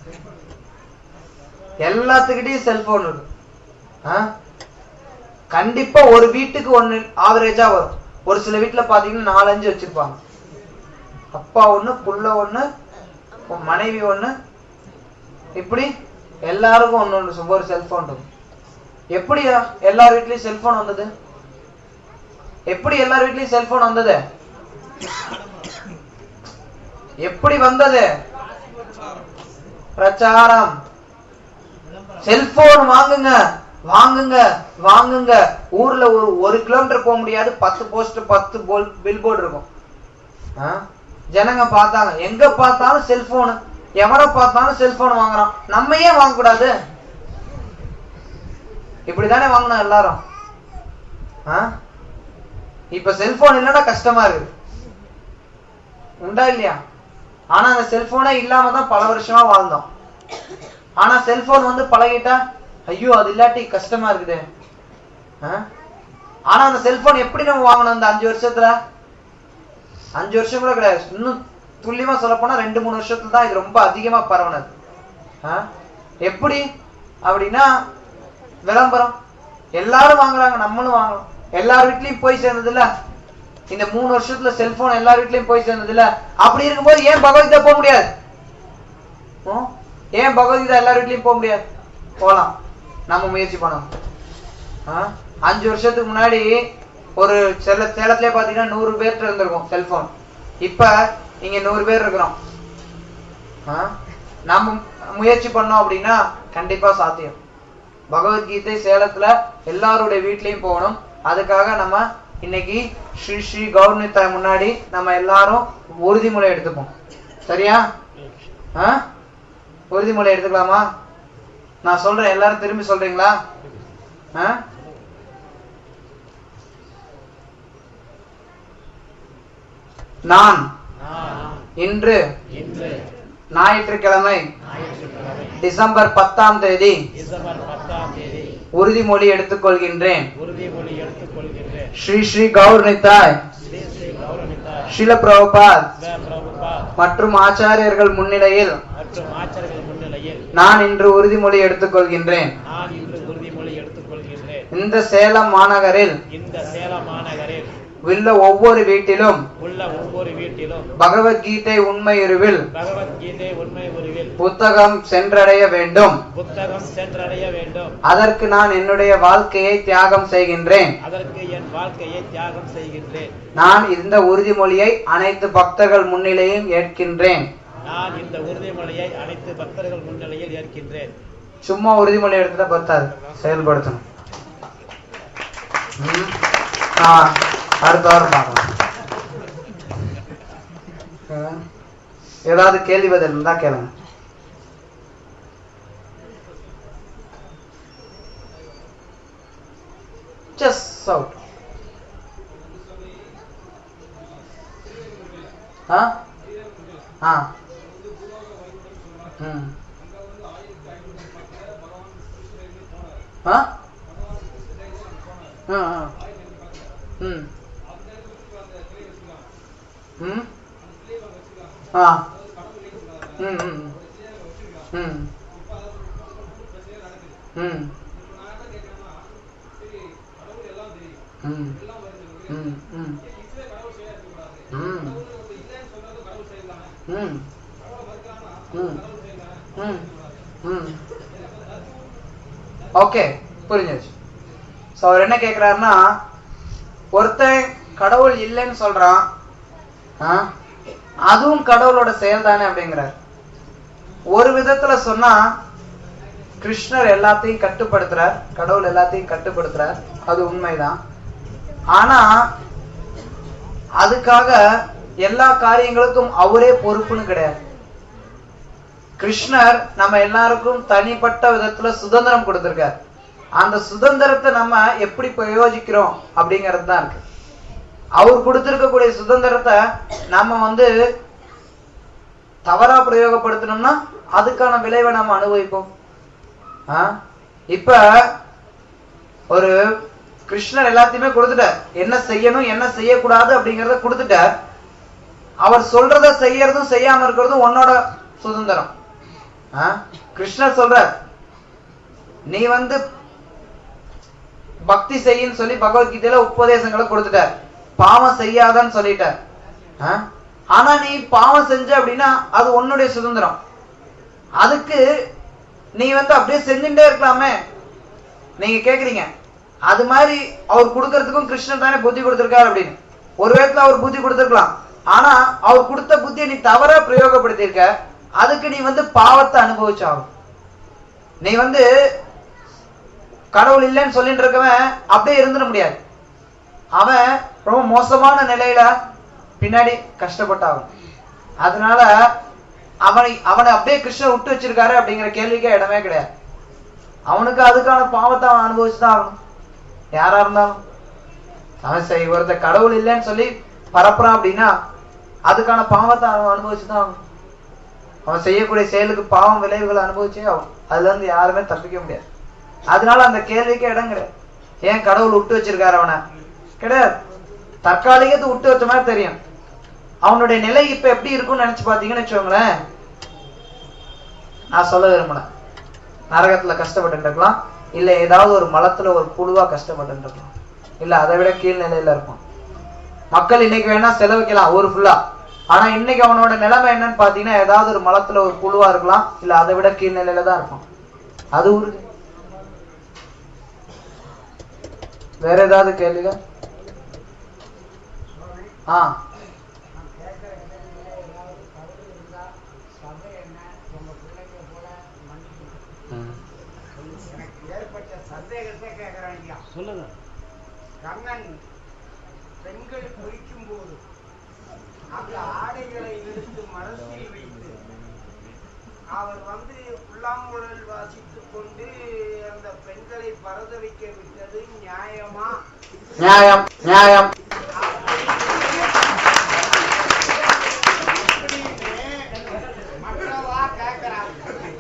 எல்லாத்துக்கிட்டையும் செல்போன் இருக்கு ஆ? கண்டிப்பா ஒரு வீட்டுக்கு ஒண்ணு ஆவரேஜா வரும் ஒரு சில வீட்டுல பாத்தீங்கன்னா நாலஞ்சு வச்சிருப்பாங்க அப்பா ஒண்ணு புள்ள ஒண்ணு உன் மனைவி ஒண்ணு இப்படி எல்லாருக்கும் ஒண்ணு ஒண்ணு ஒரு செல்போன் இருக்கு எப்படி எல்லார் வீட்லயும் செல்போன் வந்தது எப்படி எல்லார் வீட்லயும் செல்போன் வந்தது எப்படி வந்தது பிரச்சாரம் செல்போன் வாங்குங்க வாங்குங்க வாங்குங்க ஊர்ல ஒரு ஒரு கிலோமீட்டர் போக முடியாது பத்து போஸ்ட் பத்து போல் பில் போர்டு இருக்கும் ஆ? ஜனங்க பார்த்தாங்க எங்க பார்த்தாலும் செல்போனு எவனை பார்த்தாலும் செல்போன் வாங்குறான் நம்ம ஏன் வாங்கக்கூடாது இப்படிதானே வாங்கணும் எல்லாரும் ஆ? இப்ப செல்போன் இல்லைன்னா கஷ்டமா இருக்கு உண்டா இல்லையா ஆனா அந்த செல்போனே இல்லாம தான் பல வருஷமா வாழ்ந்தோம் ஆனா செல்போன் வந்து பழகிட்டா ஐயோ அது இல்லாட்டி கஷ்டமா இருக்குதே ஆ? ஆனா அந்த செல்போன் எப்படி நம்ம வாங்கணும் அந்த அஞ்சு வருஷத்துல அஞ்சு வருஷம் கூட கிடையாது இன்னும் துல்லியமா சொல்ல போனா ரெண்டு மூணு வருஷத்துல தான் இது ரொம்ப அதிகமா பரவுனது ஆ? எப்படி அப்படின்னா விளம்பரம் எல்லாரும் வாங்குறாங்க நம்மளும் வாங்கணும் எல்லார் வீட்லயும் போய் சேர்ந்தது இல்ல இந்த மூணு வருஷத்துல செல்போன் எல்லார் வீட்லயும் போய் சேர்ந்தது இல்ல அப்படி இருக்கும்போது ஏன் பகவத்கீதா போக முடியாது ம்? ஏன் பகவத்கீதா எல்லார் வீட்லயும் போக முடியாது போலாம் நம்ம முயற்சி பண்ணணும் ஆ? அஞ்சு வருஷத்துக்கு முன்னாடி ஒரு செல்ல சேலத்திலே பாத்தீங்கன்னா நூறு பேர்கிட்ட இருந்திருக்கும் செல்போன் இப்ப இங்க நூறு பேர் இருக்கிறோம் ஆ? நம்ம முயற்சி பண்ணோம் அப்படின்னா கண்டிப்பா சாத்தியம் பகவத்கீதை சேலத்துல எல்லாருடைய வீட்லயும் போகணும் அதுக்காக நம்ம இன்னைக்கு ஸ்ரீ ஸ்ரீ கௌர்னிதா முன்னாடி நம்ம எல்லாரும் உறுதிமொழி எடுத்துப்போம் சரியா ஆ? உறுதிமொழி எடுத்துக்கலாமா நான் சொல்றேன் எல்லாரும் திரும்பி சொல்றீங்களா ஆ? நான் நான் இன்று இன்று ஞாயிற்றுக்கிழமை ஞாயிற்றுக்கிழமை டிசம்பர் பத்தாம் தேதி டிசம்பர் பத்தாம் தேதி உறுதிமொழி எடுத்துக்கொள்கின்றேன் உறுதிமொழி எடுத்துக் கொள்கின்றேன் ஸ்ரீ ஸ்ரீ கௌர் நித்தாய் ஸ்ரீ ஸ்ரீ கௌரவிதா ஷில பிரபுபாத் பிரபுபா மற்றும் ஆச்சாரியர்கள் முன்னிலையில் மற்றும் ஆச்சாரியர்கள் முன்னிலையில் நான் இன்று உறுதிமொழி எடுத்துக்கொள்கின்றேன் நான் இன்று உறுதிமொழி எடுத்துக் கொள்கின்றேன் இந்த சேலம் மாநகரில் இந்த சேலம் மாநகரில் உள்ள ஒவ்வொரு வீட்டிலும் உள்ள ஒவ்வொரு வீட்டிலும் பகவத்கீதை உண்மையுருவில் பகவத்கீதை உண்மை உருவில் புத்தகம் சென்றடைய வேண்டும் புத்தகம் சென்றடைய வேண்டும் அதற்கு நான் என்னுடைய வாழ்க்கையை தியாகம் செய்கின்றேன் அதற்கு என் வாழ்க்கையை தியாகம் செய்கின்றேன் நான் இந்த உறுதிமொழியை அனைத்து பக்தர்கள் முன்னிலையும் ஏற்கின்றேன் நான் இந்த உறுதிமொழியை அனைத்து பக்தர்கள் முன்னிலையில் ஏற்கின்றேன் சும்மா உறுதிமொழி எடுத்துட்டா பத்தாது செயல்படுத்தணும் ம். ஆ, அடுத்த வாரம் பார்க்கலாம் ஆ. ஏதாவது கேள்வி பதில் இருந்தா கேளுங்க Just out. ஆ ஆ ம் ஆ ஆ ஆ ம் ம் ஆ ம் ம் ம் ம் ம் ம் ம் ம் ம் ம் ம் ம் ஓகே புரிஞ்சிருச்சு ஸோ அவர் என்ன கேட்குறாருன்னா ஒருத்தன் கடவுள் இல்லைன்னு சொல்றான் ஆ? அதுவும் கடவுளோட செயல் தானே அப்படிங்கிறார் ஒரு விதத்துல சொன்னா கிருஷ்ணர் எல்லாத்தையும் கட்டுப்படுத்துறார் கடவுள் எல்லாத்தையும் கட்டுப்படுத்துறார் அது உண்மைதான் ஆனா அதுக்காக எல்லா காரியங்களுக்கும் அவரே பொறுப்புன்னு கிடையாது கிருஷ்ணர் நம்ம எல்லாருக்கும் தனிப்பட்ட விதத்துல சுதந்திரம் கொடுத்திருக்கார் அந்த சுதந்திரத்தை நம்ம எப்படி பிரயோஜிக்கிறோம் அப்படிங்கிறது தான் இருக்கு அவர் கொடுத்திருக்கக்கூடிய சுதந்திரத்தை நம்ம வந்து தவறா பிரயோகப்படுத்தணும்னா அதுக்கான விளைவை நம்ம அனுபவிப்போம் ஆ? இப்ப ஒரு கிருஷ்ணர் எல்லாத்தையுமே கொடுத்துட்டார் என்ன செய்யணும் என்ன செய்யக்கூடாது அப்படிங்கறத கொடுத்துட்டார் அவர் சொல்றத செய்யறதும் செய்யாம இருக்கிறதும் உன்னோட சுதந்திரம் ஆ? கிருஷ்ணர் சொல்றார் நீ வந்து பக்தி செய்யின்னு சொல்லி பகவத்கீதையில உபதேசங்களை கொடுத்துட்டார் பாவம் செய்யாதன்னு சொல்லிட்டார் ஆ? ஆனா நீ பாவம் செஞ்ச அப்படின்னா அது உன்னுடைய சுதந்திரம் அதுக்கு நீ வந்து அப்படியே செஞ்சுட்டே இருக்கலாமே நீங்க கேக்குறீங்க அது மாதிரி அவர் கொடுக்கறதுக்கும் கிருஷ்ணன் தானே புத்தி கொடுத்திருக்காரு அப்படின்னு ஒரு விதத்துல அவர் புத்தி கொடுத்திருக்கலாம் ஆனா அவர் கொடுத்த புத்தியை நீ தவறா பிரயோகப்படுத்தியிருக்க அதுக்கு நீ வந்து பாவத்தை அனுபவிச்சாகும் நீ வந்து கடவுள் இல்லைன்னு சொல்லிட்டு இருக்கவன் அப்படியே இருந்துட முடியாது அவன் ரொம்ப மோசமான நிலையில பின்னாடி கஷ்டப்பட்டாகும் அதனால அவனை அவனை அப்படியே கிருஷ்ணர் விட்டு வச்சிருக்காரு அப்படிங்கிற கேள்விக்கே இடமே கிடையாது அவனுக்கு அதுக்கான பாவத்தை அவன் அனுபவிச்சுதான் ஆகணும் யாரா இருந்தாலும் அவன் சரி ஒருத்த கடவுள் இல்லைன்னு சொல்லி பரப்புறான் அப்படின்னா அதுக்கான பாவத்தை அவன் அனுபவிச்சுதான் ஆகணும் அவன் செய்யக்கூடிய செயலுக்கு பாவம் விளைவுகளை அனுபவிச்சே ஆகும் அதுல இருந்து யாருமே தப்பிக்க முடியாது அதனால அந்த கேள்விக்கே இடம் கிடையாது ஏன் கடவுள் விட்டு வச்சிருக்காரு அவனை கிடையாது தற்காலிகத்தை விட்டு வச்ச மாதிரி தெரியும் அவனுடைய நிலை இப்ப எப்படி இருக்கும்னு நினைச்சு பாத்தீங்கன்னு வச்சுக்கோங்களேன் நான் சொல்ல விரும்பல நரகத்துல கஷ்டப்பட்டு இருக்கலாம் இல்ல ஏதாவது ஒரு மலத்துல ஒரு புழுவா கஷ்டப்பட்டு இருக்கலாம் இல்ல அதை விட கீழ்நிலையில இருப்பான் மக்கள் இன்னைக்கு வேணா செலவிக்கலாம் ஊர் ஃபுல்லா ஆனா இன்னைக்கு அவனோட நிலைமை என்னன்னு பாத்தீங்கன்னா ஏதாவது ஒரு மலத்துல ஒரு புழுவா இருக்கலாம் இல்ல அதை விட கீழ்நிலையில தான் இருப்பான் அது உறுதி வேற ஏதாவது கேள்விகள் ஆ ம். எனக்கு ஏற்பட்ட சந்தேகத்தை கேட்கிறேன் ஐயா சொல்லுங்க கண்ணன் பெண்கள் குளிக்கும் போது அந்த ஆடைகளை எடுத்து மனசில் வைத்து அவர் வந்து புல்லாங்குழல் வாசித்துக் கொண்டு அந்த பெண்களை பரதவிக்க விட்டது நியாயமா நியாயம் நியாயம் அப்படின்னு மற்றவா கேட்கிறாங்க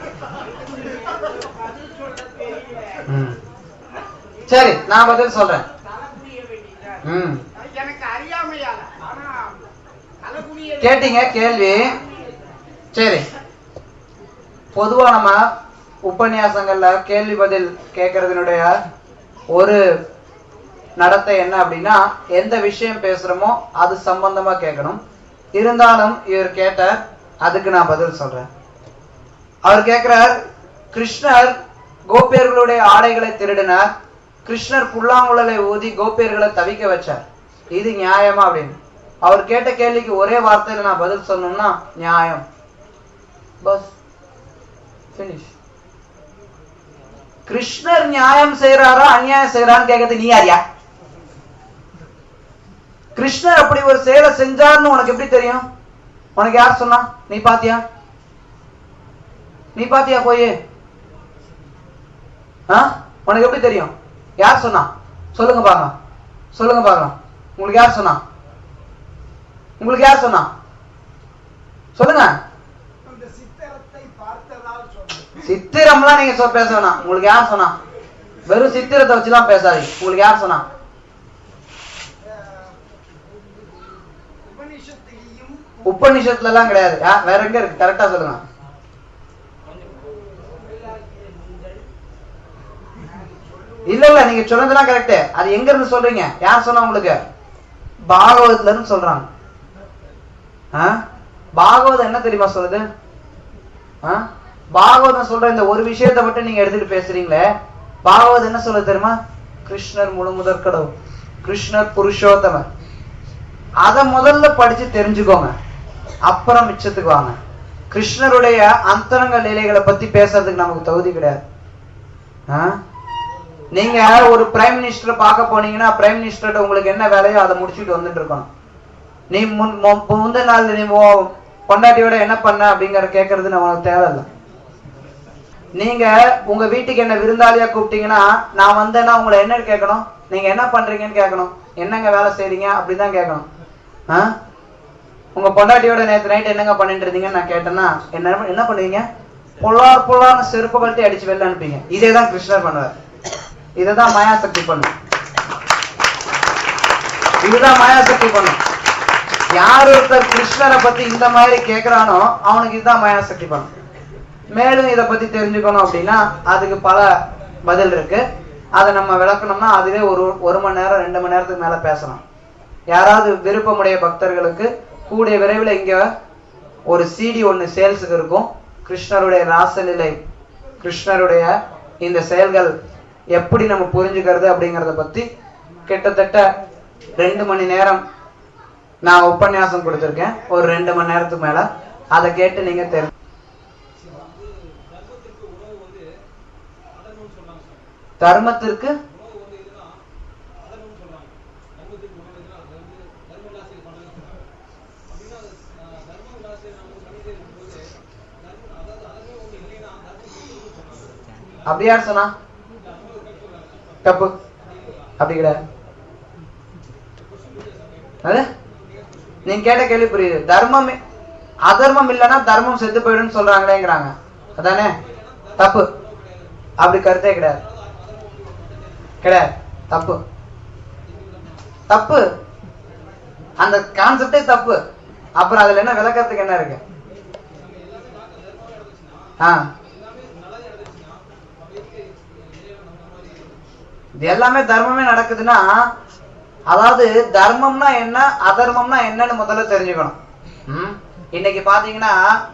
பதில் சொல்ல தெரியல ம். சரி நான் பதில் சொல்றேன் தலை குனிய வேண்டியதா ம் எனக்கு அறியாமையால ஆனா தலை குனிய கேட்டீங்க கேள்வி சரி பொதுவா நம்ம உபன்யாசங்கள்ல கேள்வி பதில் கேட்கறதுனுடைய ஒரு நடத்தை என்ன அப்படின்னா எந்த விஷயம் பேசுறோமோ அது சம்பந்தமா கேட்கணும் இருந்தாலும் இவர் கேட்டார் அதுக்கு நான் பதில் சொல்றேன் அவர் கேட்கிறார் கிருஷ்ணர் கோபியர்களுடைய ஆடைகளை திருடினார் கிருஷ்ணர் புல்லாங்குழலை ஊதி கோபியர்களை தவிக்க வச்சார் இது நியாயமா அப்படின்னு அவர் கேட்ட கேள்விக்கு ஒரே வார்த்தையில நான் பதில் சொல்லணும்னா நியாயம் பஸ் ஃபினிஷ் கிருஷ்ணர் நியாயம் செய்யறாரா அநியாயம் செய்யறான்னு கேட்கறது நீ யாரியா கிருஷ்ணர் அப்படி ஒரு செயலை செஞ்சார்னு உனக்கு எப்படி தெரியும் உனக்கு யார் சொன்னா நீ பாத்தியா நீ பாத்தியா போய் ஆ உனக்கு எப்படி தெரியும் யார் சொன்னா சொல்லுங்க பாக்கலாம் சொல்லுங்க பார்க்கலாம் உங்களுக்கு யார் சொன்னா உங்களுக்கு யார் சொன்னா சொல்லுங்க அந்த சித்திரத்தை பார்த்ததால் சொன்னேன் சித்திரம்லாம் நீங்க சொ- பேச வேணாம் உங்களுக்கு யார் சொன்னா வெறும் சித்திரத்தை வச்சுலாம் பேசாதீங்க உங்களுக்கு யார் சொன்னா அஹ், உபனிஷத்திலையும் உபநிஷத்துல எல்லாம் கிடையாது யா- வேற எங்க இருக்கு கரெக்டா சொல்லுங்க இல்ல இல்ல நீங்க சொன்னதெல்லாம் கரெக்ட் அது எங்க இருந்து சொல்றீங்க யார் சொன்னா உங்களுக்கு பாகவதத்துல இருந்து சொல்றாங்க ஆ? பாகவதம் என்ன தெரியுமா சொல்லுது ஆ? பாகவதம் சொல்ற இந்த ஒரு விஷயத்தை மட்டும் நீங்க எடுத்துட்டு பேசுறீங்களே பாகவதம் என்ன சொல்ல தெரியுமா கிருஷ்ணர் முழு முதற் கடவுள் கிருஷ்ணர் புருஷோத்தமர் அத முதல்ல படிச்சு தெரிஞ்சுக்கோங்க அப்புறம் மிச்சத்துக்கு வாங்க கிருஷ்ணருடைய அந்தரங்க லீலைகளை பத்தி பேசுறதுக்கு நமக்கு தகுதி கிடையாது ஆ? நீங்க ஒரு பிரைம் மினிஸ்டரை பார்க்க போனீங்கன்னா பிரைம் மினிஸ்டர்கிட்ட உங்களுக்கு என்ன வேலையோ அதை முடிச்சுட்டு வந்துட்டு இருக்கணும் நீ முன் மு- முந்தின நாள் நீ உன் பொண்டாட்டியோட என்ன பண்ண அப்படிங்கிற கேட்கறது நமக்கு தேவையில்லை நீங்க உங்க வீட்டுக்கு என்ன விருந்தாளியா கூப்பிட்டீங்கன்னா நான் வந்தேன்னா உங்களை என்ன கேட்கணும் நீங்க என்ன பண்றீங்கன்னு கேட்கணும் என்னங்க வேலை செய்றீங்க அப்படிதான் கேட்கணும் ஆ? உங்க பொண்டாட்டியோட நேத்து நைட் என்னங்க பண்ணிட்டு இருந்தீங்கன்னு நான் கேட்டேன்னா என்ன என்ன பண்ணுவீங்க பொல்லார் பொல்லார்னு செருப்பு கழட்டி அடிச்சு வெளில அனுப்பீங்க இதே தான் கிருஷ்ணர் பண்ணுவார் இதுதான் மாயாசக்தி பண்ணும் இதுதான் மாயாசக்தி பண்ணும் யார் ஒருத்தர் கிருஷ்ணரை பத்தி இந்த மாதிரி கேக்குறானோ அவனுக்கு இதுதான் மாயாசக்தி பண்ணும் மேலும் இத பத்தி தெரிஞ்சுக்கணும் அப்படின்னா அதுக்கு பல பதில் இருக்கு அதை நம்ம விளக்கணும்னா அதுவே ஒரு ஒரு மணி நேரம் ரெண்டு மணி நேரத்துக்கு மேல பேசலாம் யாராவது விருப்பமுடைய பக்தர்களுக்கு கூடிய விரைவில் இங்க ஒரு சிடி ஒன்னு சேல்ஸுக்கு இருக்கும் கிருஷ்ணருடைய ராசநிலை கிருஷ்ணருடைய இந்த செயல்கள் எப்படி நம்ம புரிஞ்சுக்கிறது அப்படிங்கறத பத்தி கிட்டத்தட்ட ரெண்டு மணி நேரம் நான் உபன்யாசம் கொடுத்திருக்கேன் ஒரு ரெண்டு மணி நேரத்துக்கு மேல அதை கேட்டு நீங்க தெரிஞ்சு தர்மத்திற்கு அப்படி யார் சொன்னா தப்பு அப்படி கிடையாது அது நீங்க கேட்ட கேள்வி புரியுது தர்மம் இ- அதர்மம் இல்லைன்னா தர்மம் செத்து போயிடும்னு சொல்றாங்களேங்கிறாங்க அதானே தப்பு அப்படி கருத்தே கிடையாது கிடையாது தப்பு தப்பு அந்த கான்செப்டே தப்பு அப்புறம் அதுல என்ன விளக்கறதுக்கு என்ன இருக்கு ஆ இது எல்லாமே தர்மமே நடக்குதுன்னா அதாவது தர்மம்னா என்ன அதர்மம்னா என்னன்னு முதல்ல தெரிஞ்சுக்கணும் ம்? இன்னைக்கு பாத்தீங்கன்னா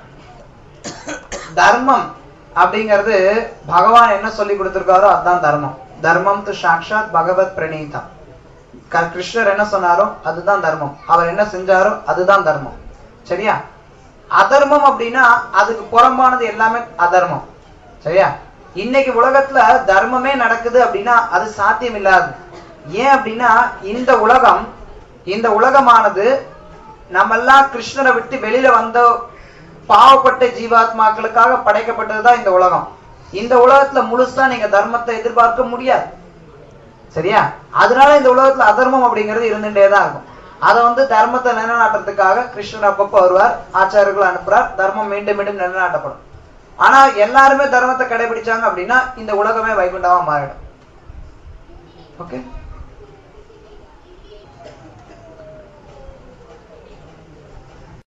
தர்மம் அப்படிங்கிறது பகவான் என்ன சொல்லி கொடுத்திருக்காரோ அதுதான் தர்மம் தர்மம் து சாக்ஷாத் பகவத் பிரணீதம் க- கிருஷ்ணர் என்ன சொன்னாரோ அதுதான் தர்மம் அவர் என்ன செஞ்சாரோ அதுதான் தர்மம் சரியா அதர்மம் அப்படின்னா அதுக்கு புறம்பானது எல்லாமே அதர்மம் சரியா இன்னைக்கு உலகத்துல தர்மமே நடக்குது அப்படின்னா அது சாத்தியம் இல்லாது ஏன் அப்படின்னா இந்த உலகம் இந்த உலகமானது நம்மெல்லாம் கிருஷ்ணரை விட்டு வெளியில வந்த பாவப்பட்ட ஜீவாத்மாக்களுக்காக படைக்கப்பட்டதுதான் இந்த உலகம் இந்த உலகத்துல முழுசா நீங்க தர்மத்தை எதிர்பார்க்க முடியாது சரியா அதனால இந்த உலகத்துல அதர்மம் அப்படிங்கிறது இருந்துட்டே தான் இருக்கும் அதை வந்து தர்மத்தை நிலைநாட்டுறதுக்காக கிருஷ்ணர் அப்பப்போ வருவார் ஆச்சாரியர்கள் அனுப்புறார் தர்மம் மீண்டும் மீண்டும் நிலைநாட்டப்படும் ஆனா எல்லாருமே தர்மத்தை கடைபிடிச்சாங்க அப்படின்னா இந்த உலகமே வைகுண்டமா மாறிடும் ஓகே